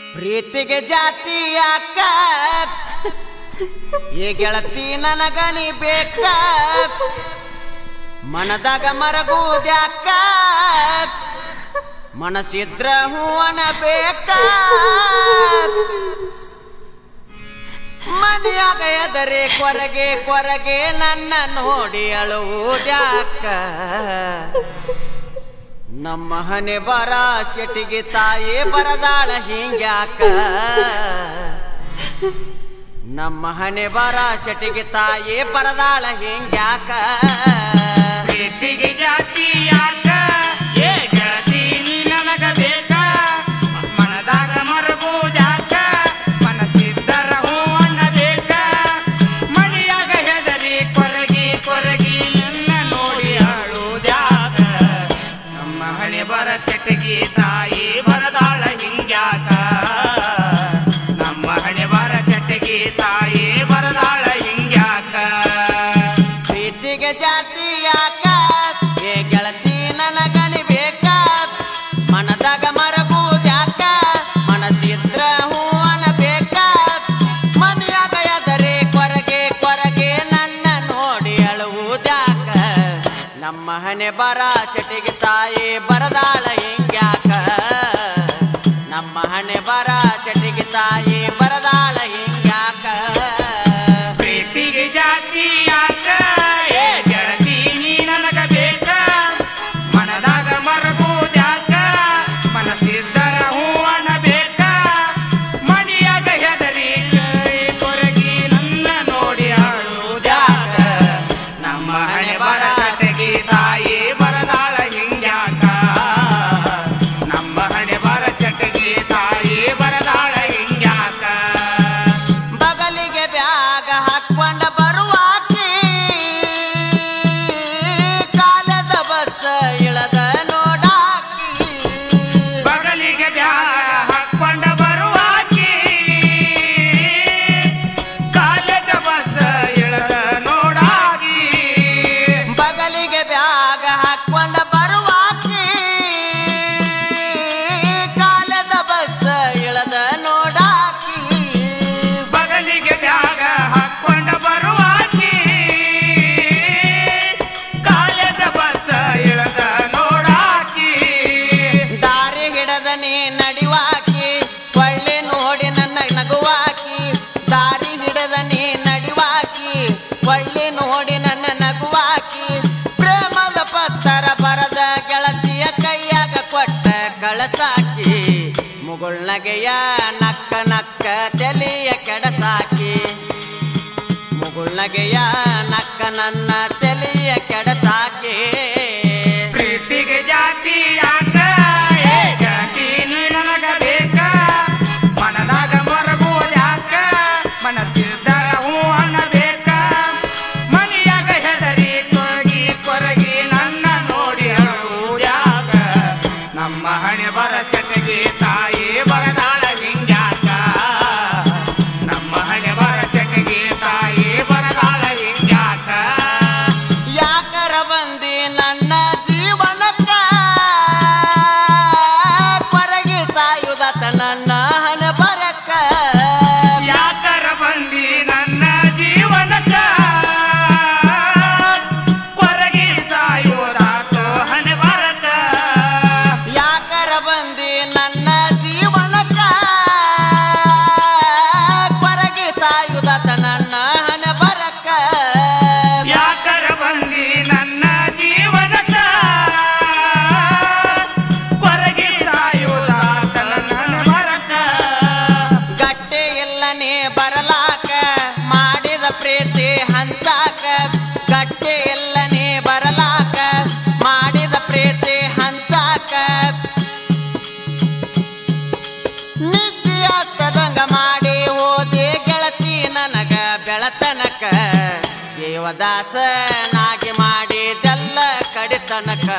ಪ್ರೀತಿಗೆ ಜಾತಿ ಯಾಕ ಈ ಗೆಳತಿ ನನಗಣಿ ಬೇಕ ಮನದಾಗ ಮರಗುದ್ಯಾಕ ಮನಸ್ಸಿದ್ರ ಹೂವನ ಬೇಕ ಮನೆಯಾಗ ಎದರೆ ಕೊರಗೆ ಕೊರಗೆ ನನ್ನ ನೋಡಿ ಅಳುವುದ್ಯಾಕ ನಮ್ಮ ಹಣೆ ಬರ ಶೆಟಿಗೆ ತಾಯಿ ಬರದಾಳ ಹಿಂಗ್ಯಾಕ ನಮ್ಮ ಹಣೆ ಬರ ಶೆಟಿಗೆ ತಾಯಿ ಬರದಾಳ ಹಿಂಗ್ಯಾಕ ಪ್ರೀತಿಗೆ ಜಾತಿ ಯಾಕ ಏ ಗೆಳತಿ ನೀ ನನಗ ಬೇಕ ಮನದಾಗ ಮರಗುವುದಾಕ ಮನಸ್ಸಿದ್ದರ ಹೂವನ್ನ ಬೇಕ ಮನೆಯಾಗ ಹೆದರಿ ಕೊರಗಿ ಕೊರಗಿ ನನ್ನ ನೋಡಿ ಅಳುವುದ್ಯಾಕ ನಮ್ಮ ಹಣೆ ಬರ ಚಟಗಿ ತಾಯಿ ಬರದಾಳ ಹಿಂಗ್ಯಾಕ ನಮ್ಮ ಹಣೆ ಬರ ಚಟಗಿ ತಾಯಿ ಬರದಾಳ ಹಿಂಗ್ಯಾಕ ಪ್ರೀತಿಗೆ ಜಾತಿ ಯಾಕ ಏ ಗೆಳತಿ ನನಗಣಿ ಬೇಕ ಮನದಾಗ ಮರಗುದ್ಯಾಕ ಮನಸ್ಸಿದ್ರ ಹೂವನ ಬೇಕ ಮನೆಯಾಗ ಎದರೆ ಕೊರಗೆ ಕೊರಗೆ ನನ್ನ ನೋಡಿ ಅಳುವುದ್ಯಾಕ ನಮ್ಮ ಹಣೆ ಬರ ಚಟಿಗೆ ತಾಯಿ ಬರದಾಳ ಹಿಂಗ್ಯಾಕ ನಮ್ಮ ಹಣೆ ಬರ ಚಟಿಗೆ ತಾಯಿ ಬರದಾಳ ಹಿಂಗ್ಯಾಕ ಪ್ರೀತಿಗೆ ಜಾತಿ ಯಾಕ ಏ ಗೆಳತಿ ನೀ ನನಗ ಬೇಕ ಮನದಾಗ ಮರಗುದ್ಯಾಕ ಮನಸ್ಸಿದ್ದರ ಹೂವನ ಬೇಕ ಮಣಿಯಾಗ ಹೆದರಿ ಕೈ ಕೊರಗಿ ನನ್ನ ನೋಡಿ ಅಳುವುದ್ಯಾಕ ನಮ್ಮ ಹಣೆ ಬರ ತೆಗಿ ತಾಯಿ ಬರದಾಳ ಹಿಂಗ್ಯಾಕ ನಮ್ಮ ಹಣೆ ಬರ ಚಟಗಿ ತಾಯಿ ಬರದಾಳ ಹಿಂಗ್ಯಾಕ ಬಗಲಿಗೆ ಬ್ಯಾಗ ಹಾಕೊಂಡ ಬರುವಾಕಿ ಕಾಲದ ಬಸ್ ಇಳದ ನೋಡಾಕಿ ಬಗಲಿಗೆ ಬ್ಯಾಗ ಹಾಕೊಂಡ ಬರುವಾಕಿ ಕಾಲೇಜ ಬಸ್ ಇಳದ ನೋಡಾಗಿ ಬಗಲಿಗೆ ಬ್ಯಾಗ ಹಾಕೊಂಡ ಬರುವಾಕಿ ಕಾಲದ ಬಸ್ ಇಳದ ನೋಡಾಕಿ ಬಗಲಿಗೆ ಬ್ಯಾಗ ಹಾಕೊಂಡ ಬರುವಾಕಿ ಕಾಲೇಜ ಬಸ್ ಇಳದ ನೋಡಾಕಿ ದಾರಿ ಹಿಡದ ನೀ ನಡಿವಾಕಿ ಒಳ್ಳೆ ನೋಡಿ ನನ್ನ ನಗುವಾಕಿ ದಾರಿ ಹಿಡದ ನೀ ನಡಿವಾಕಿ ಒಳ್ಳೆ ನೋಡಿ ನನ್ನ ನಗುವಾಕಿ ಪ್ರೇಮದ ಪತ್ತರ ಬರದ ಗೆಳತಿಯ ಕೈಯಾಗ ಕೊಟ್ಟ ಕಳಸಾಕಿ ಮುಗುಳ್ನಗೆಯ ನಕ್ಕ ನಕ್ಕ ತೆಲಿಯ ಕೆಡಸಾಕಿ ಮುಗುಳ್ನಗೆಯ ನಕ್ಕ ನನ್ನ ತೆಲಿಯ ಕೆಡಸಾಕಿ ಪ್ರೀತಿಗೆ ಜಾತಿ ಯಾಕ ಏ ಜಾತಿ ನೀ ನನಗ ಬೇಕ ಮನದಾಗ ಮರಗುವುದ್ಯಾಕ ಮನಸ್ಸಿದ್ದರ ಹೂವನ್ನ ಬೇಕ ಮನೆಯಾಗ ಹೆದರಿ ಕೊರಗಿ ಕೊರಗಿ ನನ್ನ ನೋಡಿ ಅಳುವುದ್ಯಾಕ ನಮ್ಮ ಹಣೆ ಬರ ಚಟಗಿ ತಾಯಿ ಬರದಾಳ ಹಿಂಗ್ಯಾಕ ನಮ್ಮ ಹಣೆ ಬರ ಚಟಗಿ ತಾಯಿ ಬರದಾಳ ಹಿಂಗ್ಯಾಕ ಯಾಕರ ಬಂದಿ ನನ್ನ ಜೀವನಕ್ಕ ಕೊರಗಿ ಸಾಯುದತ ನನ್ನ ಹಣ ಬರಕ್ಕ ಯಾಕರ ಬಂದಿ ನನ್ನ ಜೀವನಕ್ಕ ಕೊರಗಿ ಸಾಯುವುದಾತು ಹಣೆ ಬರಕ ಯಾಕರ ಬಂದಿ ನನ್ನ ಜೀವನಕ್ಕ ಕೊರಗಿ ಸಾಯುದತ ನನ್ನ ಹಣ ಬರಕ್ಕ ಯಾಕರ ಬಂದಿ ನನ್ನ ಜೀವನಕ್ಕ ಕೊರಗಿ ಸಾಯುವುದಾತ ನನ್ನ ಹಣೆ ಬರಕ ಗಟ್ಟೆ ಎಲ್ಲನೇ ಬರಲಾಕ ಮಾಡಿದ ಪ್ರೀತಿ ಹಂಚಾಕ ಗಟ್ಟೆ ಎಲ್ಲನೇ ಬರಲಾಕ ಮಾಡಿದ ಪ್ರೀತಿ ಹಂಚಾಕ ನಿತ್ಯಾಸ್ತದಂಗ ಮಾಡಿ ಹೋದೆ ಗೆಳತಿ ನನಗ ಬೆಳತನಕ ದೇವದಾಸನಾಗಿ ಮಾಡಿದೆಲ್ಲ ಕಡಿತನಕ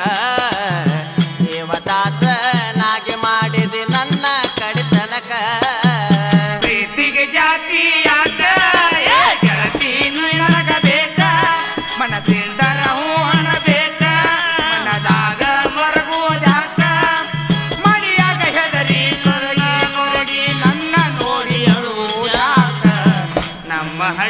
ದೇವದಾಸನಾಗಿ ಮಾಡಿದೆ ನನ್ನ ಕಡಿತನಕ ಪ್ರೀತಿಗೆ ಜಾತಿ ಯಾಕ ಏ ಗೆಳತಿ ನೀ ನನಗ ಬೇಕ ಮನಸ್ಸಿಂದರ ಹೂವನ ಬೇಕ ಮನದಾಗ ಮರಗುವುದಾಕ ಮಣಿಯಾಗ ಹೆದರಿ ಕೊರಗಿ ಕೊರಗಿ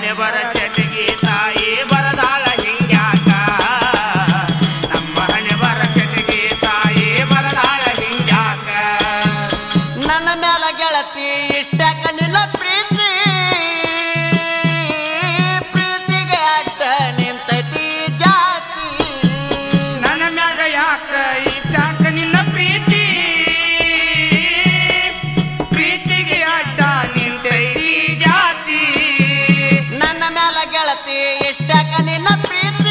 ಹಣೆ ಬರ ಚಟಗಿ ತಾಯಿ ಬರದಾಳ ಹಿಂಗ್ಯಾಕ ನಮ್ಮ ಹಣೆ ಬರ ಚಟಗಿ ತಾಯಿ ಬರದಾಳ ಹಿಂಗ್ಯಾಕ ನನ್ನ ಮ್ಯಾಲ ಗೆಳತಿ ಇಷ್ಟಕ್ಕ ನಿನ್ನ ಪ್ರೀತಿ ಪ್ರೀತಿಗೆ ಅಡ್ಡ ನಿಂತೈತಿ ಜಾತಿ ನನ್ನ ಮ್ಯಾಗ ಯಾಕ ಇಷ್ಟಾಕ ನಿನ್ನ ಪ್ರೀತಿ ಪ್ರೀತಿಗೆ ಅಡ್ಡ ನಿಂತೈತಿ ಜಾತಿ ನನ್ನ ಮ್ಯಾಲ ಗೆಳತಿ ಇಷ್ಟಕ್ಕ ನಿನ್ನ ಪ್ರೀತಿ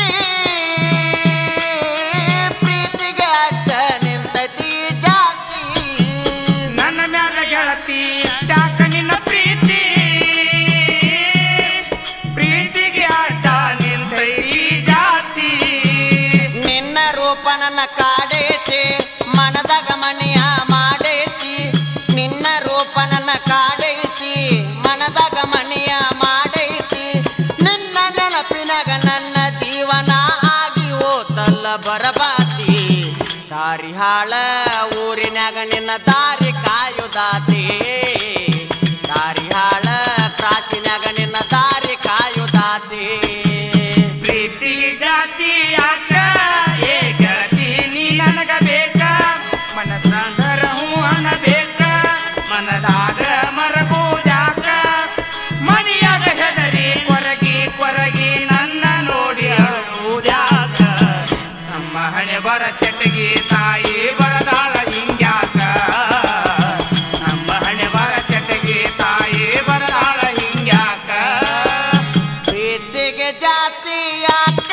ಪ್ರೀತಿಗೆ ಅಡ್ಡ ನಿಂತೈತಿ ಜಾತಿ ನನ್ನ ಮ್ಯಾಗ ಗೆಳತಿ ಇಷ್ಟಾಕ ನಿನ್ನ ಪ್ರೀತಿ ಪ್ರೀತಿಗೆ ಅಡ್ಡ ನಿಂತೈತಿ ಜಾತಿ ನಿನ್ನ ರೂಪ ನನ್ನ ಕಾಡೈತಿ ಮನದಾಗ ಮನೆಯ ಮಾಡೈತಿ ನಿನ್ನ ರೂಪ ನನ್ನ ಕಾಡೈತಿ ಮನದಾಗ ಮನೆಯ ಮಾಡೈತಿ ನಿನ್ನ ನೆನಪಿನಾಗ ನನ್ನ ಜೀವನ ಆಗಿ ಓತಲ್ಲ ಬರಬಾತಿ ದಾರಿ ಹಾಳ ಊರಿನಾಗ ನಿನ್ನ ದಾರಿ ಕಾಯುದಾತಿ ದಾರಿ ಹಾಳ ಕ್ರಾಚಿನಾಗ ನಿನ್ನ ದಾರಿ ಕಾಯುದಾತಿ ಪ್ರೀತಿಗೆ ಜಾತಿ ಯಾಕ ಏ ಗೆಳತಿ ನೀ ನನಗ ಬೇಕ ಮನಸ್ಸಂದರ ಹೂ ಅನ್ನಬೇಕ ಮನದಾಗ ಮರಗುವುದ್ಯಾಕ ಮನಿಯಾಗ ಹೆದರಿ ಕೊರಗಿ ಕೊರಗಿ ನನ್ನ ನೋಡಿ ಅಳುವುದ್ಯಾಕ ನಮ್ಮ ಹಣೆ ಬರ ಚಟಗಿ ತಾಯಿ ಬರದಾಳ ಹಿಂಗ್ಯಾಕ ನಮ್ಮ ಹಣೆ ಬರ ಚಟಗಿ ತಾಯಿ ಬರದಾಳ ಹಿಂಗ್ಯಾಕ ಪ್ರೀತಿಗೆ ಜಾತಿ ಯಾಕ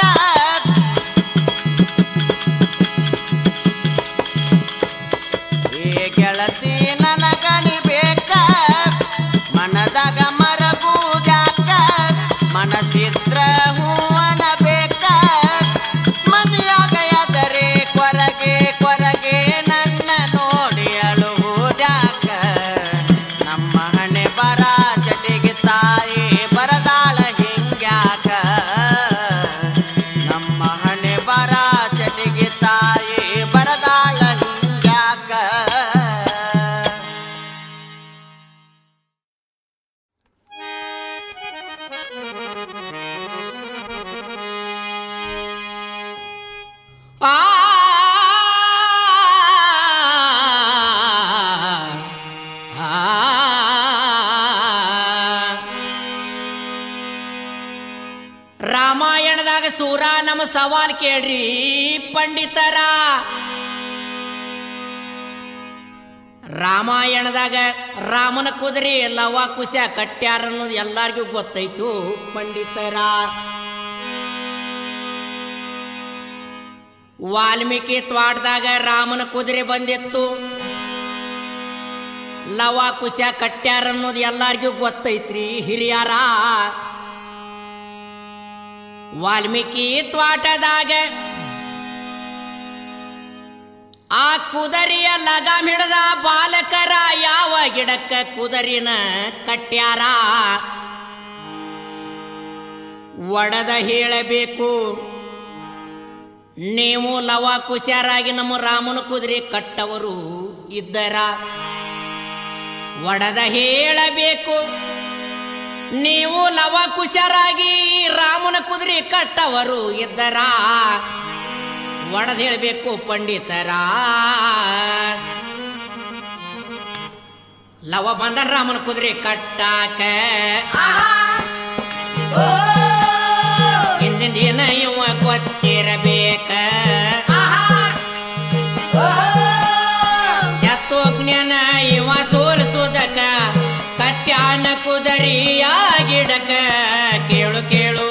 ಏ ಗೆಳತಿ ನನಗಣಿ ಬೇಕ ಮನದಾಗ ಮರಗುದ್ಯಾಕ ಮನಸಿದ್ರ ಹೂವನ ಬೇಕ ಮನೆಯಾಗ ಎದರೆ ಕೊರಗೆ ಕೊರಗೆ ನನ್ನ ನೋಡಿ ಅಳುವುದ್ಯಾಕ ನಮ್ಮ ಹಣೆ ಬರ ಜಟಿಗೆ ತಾಯಿ ಬರದಾಳ ಹಿಂಗ್ಯಾಕ ನಮ್ಮ ಹಣೆ ಬರ ಜಟಿಗೆ ತಾಯಿ ಬರದಾಳ ಹಿಂಗ್ಯಾಕ ಆ ರಾಮಾಯಣದಾಗ ಸೂರ ನಮ್ಮ ಸವಾಲ್ ಕೇಳ್ರಿ ಪಂಡಿತರ ರಾಮಾಯಣದಾಗ ರಾಮನ ಕುದುರೆ ಲವ ಕುಶ ಕಟ್ಯಾರ ಅನ್ನೋದು ಎಲ್ಲಾರ್ಗೂ ಗೊತ್ತೈತು ಪಂಡಿತರ ವಾಲ್ಮೀಕಿ ತ್ವಾಟದಾಗ ರಾಮನ ಕುದುರೆ ಬಂದಿತ್ತು ಲವ ಕುಶ ಕಟ್ಯಾರ ಅನ್ನೋದು ಎಲ್ಲಾರ್ಗೂ ಗೊತ್ತೈತ್ರಿ ಹಿರಿಯರ ವಾಲ್ಮೀಕಿ ತ್ವಾಟದಾಗ ಆ ಕುದರಿಯ ಲಗಾಮ್ ಹಿಡದ ಬಾಲಕರ ಯಾವ ಗಿಡಕ್ಕ ಕುದರಿನ ಕಟ್ಯಾರ ಒಡದ ಹೇಳಬೇಕು ನೀವು ಲವ ಕುಶಾರಾಗಿ ನಮ್ಮ ರಾಮನ ಕುದುರೆ ಕಟ್ಟವರು ಇದ್ದರ ಒಡದ ಹೇಳಬೇಕು ನೀವು ಲವ ಕುಶಾರಾಗಿ ರಾಮನ ಕುದುರೆ ಕಟ್ಟವರು ಇದ್ದರ ಒಡದ ಹೇಳಬೇಕು ಪಂಡಿತರ ಲವ ಬಂದ ರಾಮನ ಕುದುರೆ ಕಟ್ಟಾಕ ಹಿಂದಿನ ದಿನ ಇವ ಗೊತ್ತಿರಬೇಕ ಚತ್ತೋಜ್ಞಾನ ಇವ ಸೋಲಿಸುವುದಕ್ಕ ಕಟ್ಯಾನ ಕುದರಿಯ ಗಿಡಕ ಕೇಳು ಕೇಳು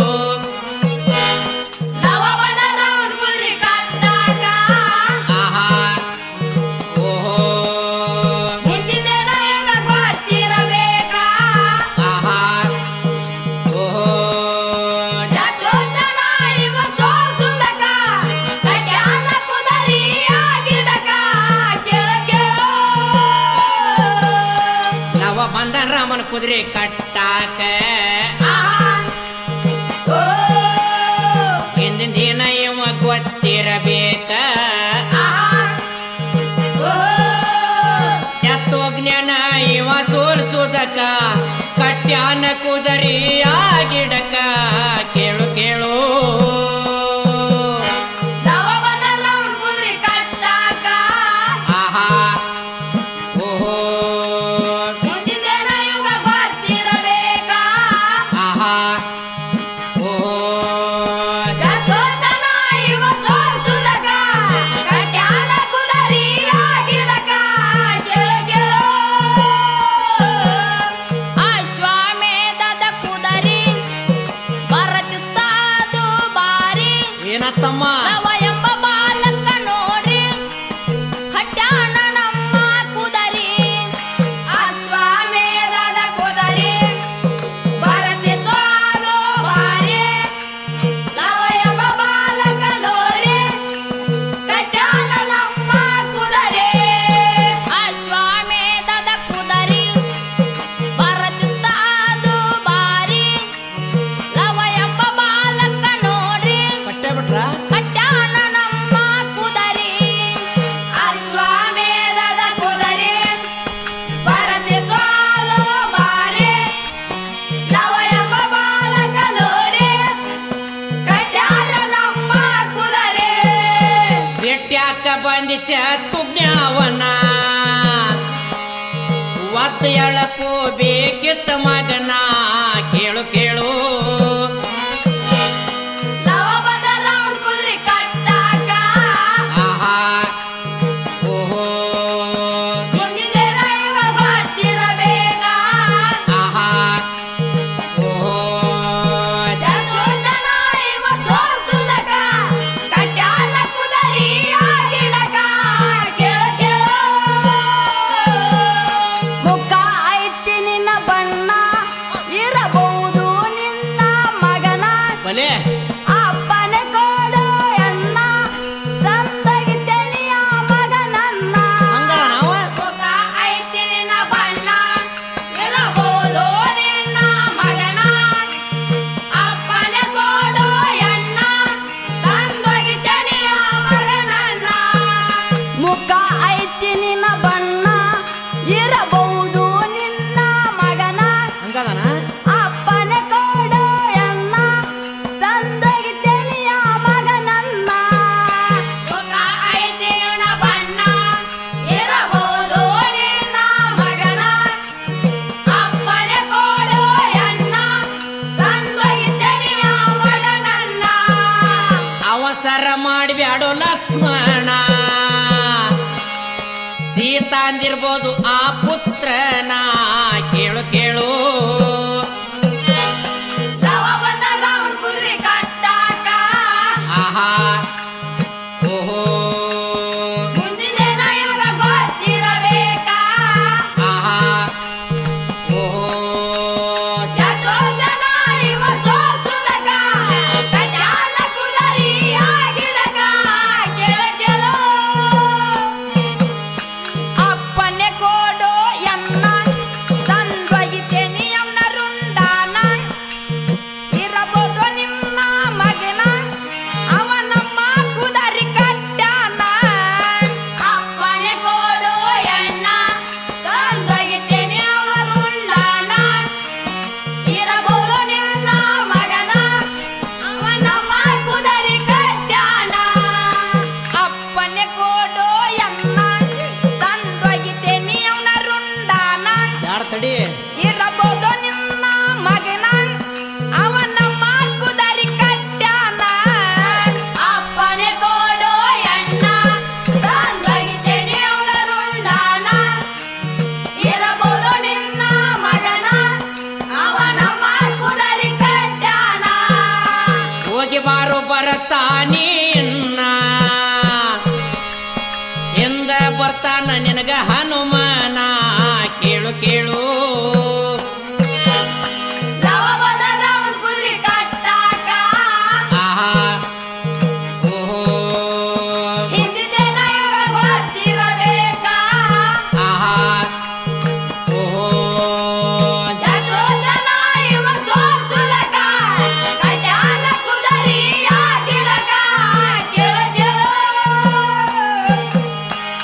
ಆಹಾ ಓಹೋ ಆಹಾ ಓಹೋ ಲವ ಬಂದ ರಾಮನ ಕುದುರೆ ಕಟ್ಟಾಕ ಹಿಂದಿನ ದಿನ ಇವ ಗೊತ್ತಿರಬೇಕ ತತ್ವಜ್ಞಾನ ಇವ ಸೋಲಿಸುವುದಕ್ಕ ಕಟ್ಯಾನ ಕುದರಿಯ ಗಿಡಕ ಕೇಳು ಕೇಳು ಕುದುರೆ ಕಟ್ಟಾಕ ಆಹಾ ಓಹೋ ಮುಂದಿನ ಯುಗ ಬರ್ತಿರಬೇಕ ಆಹಾ ಓಹೋ ಜತೋತನ ಇವ ಸೋಲ್ಸುದಕ ಕಟ್ಯಾನ ಕುದರಿಯ ಗಿಡಕ ಕೇಳು ಕೇಳು ಅಶ್ವಮೇಧದ ಕುದರಿ ಬರತಿತ್ತ ಅದು ಬಾರಿ ಏನತ್ತಮ್ಮ ಲವ ಎಂಬ ಬಾಲಕ ನೋಡ್ರಿ ಹಟ್ಯಾಣ ನಮ್ಮ ಕುದರಿ ಅಶ್ವಮೇಧದ ಕುದರಿ ಬರತಿತ್ತು ಅದು ಬಾರಿ ಲವ ಎಂಬ ಬಾಲಕ ನೋಡ್ರಿ ಕಟ್ಯಾಣ ನಮ್ಮ ಕುದರಿ ಅಶ್ವಮೇಧದ ಕುದರಿ ಬರತಿತ್ತ ಅದು ಬಾರಿ ಲವ ಎಂಬ ಬಾಲಕ ನೋಡ್ರಿ ಪಟ್ಟೆ ಬಿಟ್ರ ಕಟ್ಯಾಣ ನಮ್ಮ ಕುದರಿ ಅಶ್ವಮೇಧದ ಕುದರಿ ಬರತಿತ್ತು ಅದು ಬಾರಿ ಲವ ಎಂಬ ಬಾಲಕ ನೋಡಿ ಕಟ್ಯಾಣ ನಮ್ಮ ಕುದರಿ ಬೆಟ್ಟ್ಯಾಕ ಬಂದಿತ್ತ ತುಜ್ಞಾವನ ಒತ್ತ ಎಳಕು ಬೇಕಿತ್ತ ಮಗನ ಕೇಳು ಕೇಳು ಲವ ಬಂದ ರೌಂಡ್ ಕುದ್ರಿ ಕಟ್ಟಾಕ ಆಹಾ ಓಹೋ ಮುಂದಿನ ಯುಗ ಬರ್ತಿರಬೇಕ ಆಹಾ ಓಹೋ ಜತೋತನ ಇವ ಸೋಲ್ಸುದಕ ಕಟ್ಯಾನ ಕುದರಿಯ ಗಿಡಕ ಕೇಳು ಕೇಳು ಮುಖ ಐತಿ ನಿನ್ನ ಬಣ್ಣ ಇರಬಹುದು ನಿನ್ನ ಮಗನ ಬಲೆ ಅಪ್ಪನ ಕೊಡು ಎನ್ನ ತಂದಗಿದ್ದೆನೆಯ ಮಗನನ್ನ ಹಂಗ ನಾವ ಮುಖ ಐತಿ ನಿನ್ನ ಬಣ್ಣ ಇರಬಹುದು ನಿನ್ನ ಮಗನ ಅಪ್ಪನ ಕೊಡು ಎನ್ನ ತಂದಗಿದ್ದೆನೆಯ ಮಗನನ್ನ ಮುಖ ಐತಿ ನಿನ್ನ ಬಣ್ಣ ಇರಬಹುದು ನಿನ್ನ ಮಗನ ಹಂಗದನ ಅಪ್ಪನ ಕೊಡು ಎನ್ನ ತಂದಗಿದ್ದೆನೆಯ ಮಗನನ್ನ ಮುಖ ಐತಿ ನಿನ್ನ ಬಣ್ಣ ಇರಬಹುದು ನಿನ್ನ ಮಗನ ಅಪ್ಪನ ಕೊಡು ಎನ್ನ ತಂದಗಿದ್ದೆನೆಯ ಮಗನನ್ನ ಅವಸರ ಮಾಡಿಬ್ಯಾಡು ಲಕ್ಷ್ಮಣ ಸೀತಾಂದಿರ್ಬೋದು ಆ ಪುತ್ರನ ಕೇಳು ಕೇಳು ಲವ ಬಂದ ರಾವಣ ಕುದುರೆ ಕಟ್ಟಾಕ ಆಹಾ ಓಹೋ ಮುಂದಿನ ಯುಗ ಗೊತ್ತಿರಬೇಕ ಆಹಾ ಓಹೋ ಜತೋತನ ಇವ ಸೋಲ್ಸುದಕ ಕಟ್ಯಾನ ಕುದರಿಯ ಗಿಡಕ ಕೇಳು ಕೇಳು ಅಪ್ಪನೆ ಕೊಡು ಎನ್ನ ತಂದೊಯ್ತೇನೆ ಎನ್ನ ರುಂಡಾನ ಇರಬಹುದು ನಿನ್ನ ಮಗನ ಅವನಮ್ಮ ಕುದರಿ ಕಟ್ಟಾನ ಅಪ್ಪನೆ ಕೊಡು ಎನ್ನ ತಂದೊಯ್ತೇನೆ ಅವರುಂಡಾನ ಇರಬಹುದು ನಿನ್ನ ಮಗನ ಅವನಮ್ಮ ಕುದರಿ ಕಟ್ಟಾನ ಅಪ್ಪನೆ ಕೊಡು ಎನ್ನ ತಂದೊಯ್ತೇನೆ ಅವನ ರುಂಡಾನ ಯಾರ ತಡಿ ಇರಬಹುದು ನಿನ್ನ ಮಗನ ಅವನಮ್ಮ ಕುದರಿ ಕಟ್ಟಾನ ಅಪ್ಪನೆ ಕೊಡು ಎಣ್ಣ ತಂದೊಯ್ತೇನೆ ಅವನ ರುಂಡಾನ ಇರಬಹುದು ನಿನ್ನ ಮಗನ ಅವನಮ್ಮ ಕುದರಿ ಕಟ್ಟಾನ ಹೋಗಿ ಬಾರು ಬರತಾನೀನ್ನ ಹಿಂದ ಬರ್ತಾನ ನಿನಗ ಹನುಮನ ಕೇಳು ಕೇಳು ಲವಬದ ರಾವಣ ಕುದುರೆ ಕಟ್ಟಾಕ ಆಹಾ ಓಹೋ ಹಿಂದಿನ ಯುಗ ಗೊತ್ತಿರಬೇಕ ಆಹಾ ಓಹೋ ಜತೋತನ ಇವ ಸೋಲ್ಸುದಕ ಕಟ್ಯಾನ ಕುದರಿಯ ಗಿಡಕ ಕೇಳು ಕೇಳು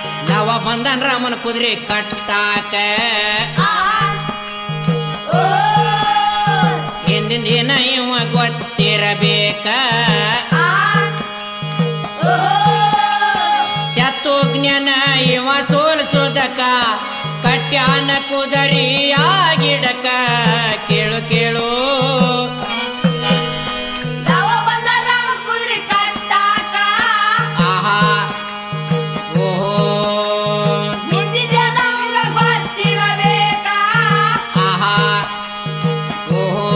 ಲವ ಬಂದನ್ ರಾಮನ ಕುದುರೆ ಕಟ್ಟಾಕ ಆ ಓ ಬೇಕ ಶತ್ರುಘ್ನನ ಇವ ಸೋಲ್ಸೋದಕ ಕಟ್ಯಾನ ಕುದರಿಯ ಗಿಡಕ ಕೇಳು ಕೇಳು ಆಹಾ ಓಹೋ ಆಹಾ ಓಹೋ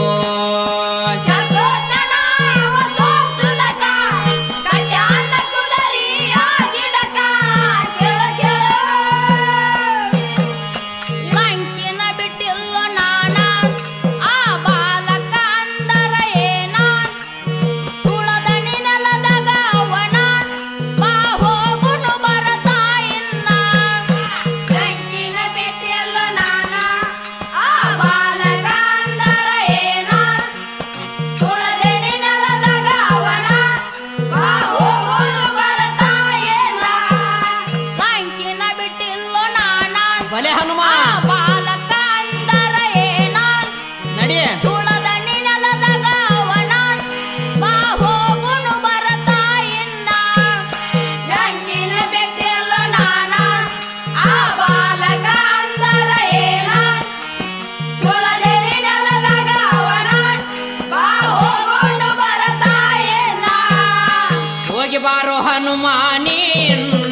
ಲಂಕಿನ ಬಿಟ್ಟಿಲ್ಲೋ ನಾನ ಆ ಬಾಲಕ ಅಂದರ ಏನ ತುಳದಣಿ ನೆಲದಾಗ ಅವನ ಬಾ ಹೋಗುನು ಬರತಾ ಇನ್ನ ಲಂಕಿನ ಬಿಟ್ಟಿಲ್ಲೋ ನಾನ ಆ ಬಾಲಕ ಅಂದರ ಏನ ತುಳದಣಿ ನೆಲದಾಗ ಅವನ ಬಾ ಹೋಗುನು ಬರತಾ ಇಲ್ಲ ಲಂಕಿನ ಬಿಟ್ಟಿಲ್ಲೋ ನಾನ ಬಲೆ ಹನುಮ ಆ ಬಾಲಕ ಅಂದರ ಏನ ನಡಿ ತುಳದಣ್ಣಿ ನೆಲದಾಗ ಅವನ ಬಾ ಹೋಗುನು ಬರತಾ ಇನ್ನ ಲಂಕಿನ ಬಿಟ್ಟಿಲ್ಲ ನಾನ ಆ ಬಾಲಕ ಅಂದರ ಏನ ತುಳದಣ್ಣಿ ನೆಲದಾಗ ಅವನ ಬಾ ಹೋಗುನು ಬರತಾ ಇನ್ನ ಹೋಗಿ ಬಾರೋ ಹನುಮ ನೀನ್ನ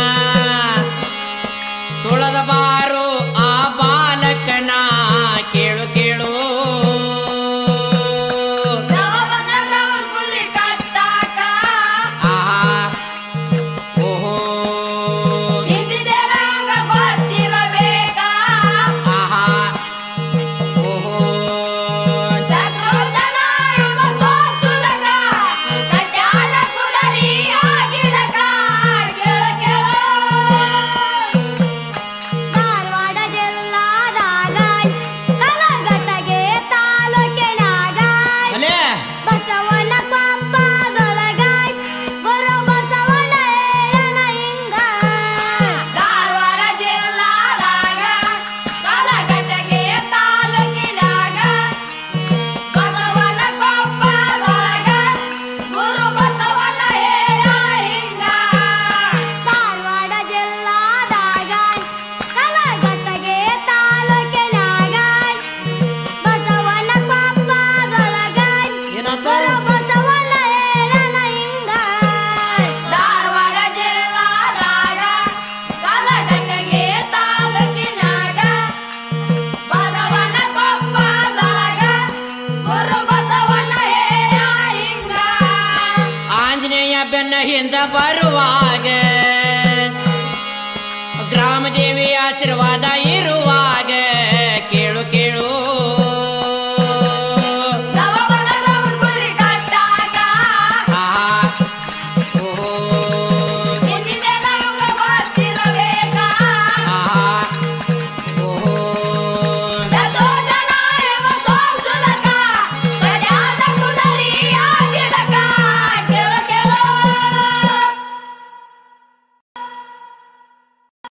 ತುಳದ ಬಾರೋ ಆ ಬಾಲಕನ ಕೇಳು ಕೇಳು ಕುಲ್ರಿ ಕಟ್ಟಾಕ ಆಹಾ ಓಹೋ ಹಿಂದಿದೇನಾಗ ಗೊತ್ತಿರಬೇಕ ಆಹಾ ಓಹೋ ಶತ್ರುಘ್ನ ಎಂಬ ಸೋಸುದಗ, ಕಟ್ಯಾಣ ಕುದರಿಯ ಗಿಡಕ. ಕೇಳು ಕೇಳು. ಧಾರವಾಡ ಜಿಲ್ಲಾದಾಗ ಕಲಘಟಗೆ ತಾಲೂಕಿನಾಗ ಬಲೆ ಬಸವನ ಪಾಪದೊಳಗ ಗುರು ಬಸವನ ಏಳನ ಹಿಂಗ ಧಾರವಾಡ ಜಿಲ್ಲಾದಾಗ ಕಲಘಟಗೆ ತಾಲೂಕಿನಾಗ ಬಸವನ ಕೊಪ್ಪದೊಳಗ ಗುರು ಬಸವನ ಏಳನ ಹಿಂಗ ಧಾರವಾಡ ಜಿಲ್ಲಾದಾಗ ಕಲಘಟಗೆ ತಾಲೂಕಿನಾಗ ಬಸವನ ಕೊಪ್ಪದೊಳಗ ಏನಾತು ಗುರು ಬಸವನ ಏಳನ ಹಿಂಗ ಧಾರವಾಡ ಜಿಲ್ಲಾದಾಗ ಕಲಘಟಗೆ ತಾಲೂಕಿನಾಗ ಬಸವನ ಕೊಪ್ಪದಾಗ ಗುರು ಬಸವನ ಏಳ ಹಿಂಗ ಆಂಜನೇಯ ಬೆನ್ನ ಹಿಂದ ಬರು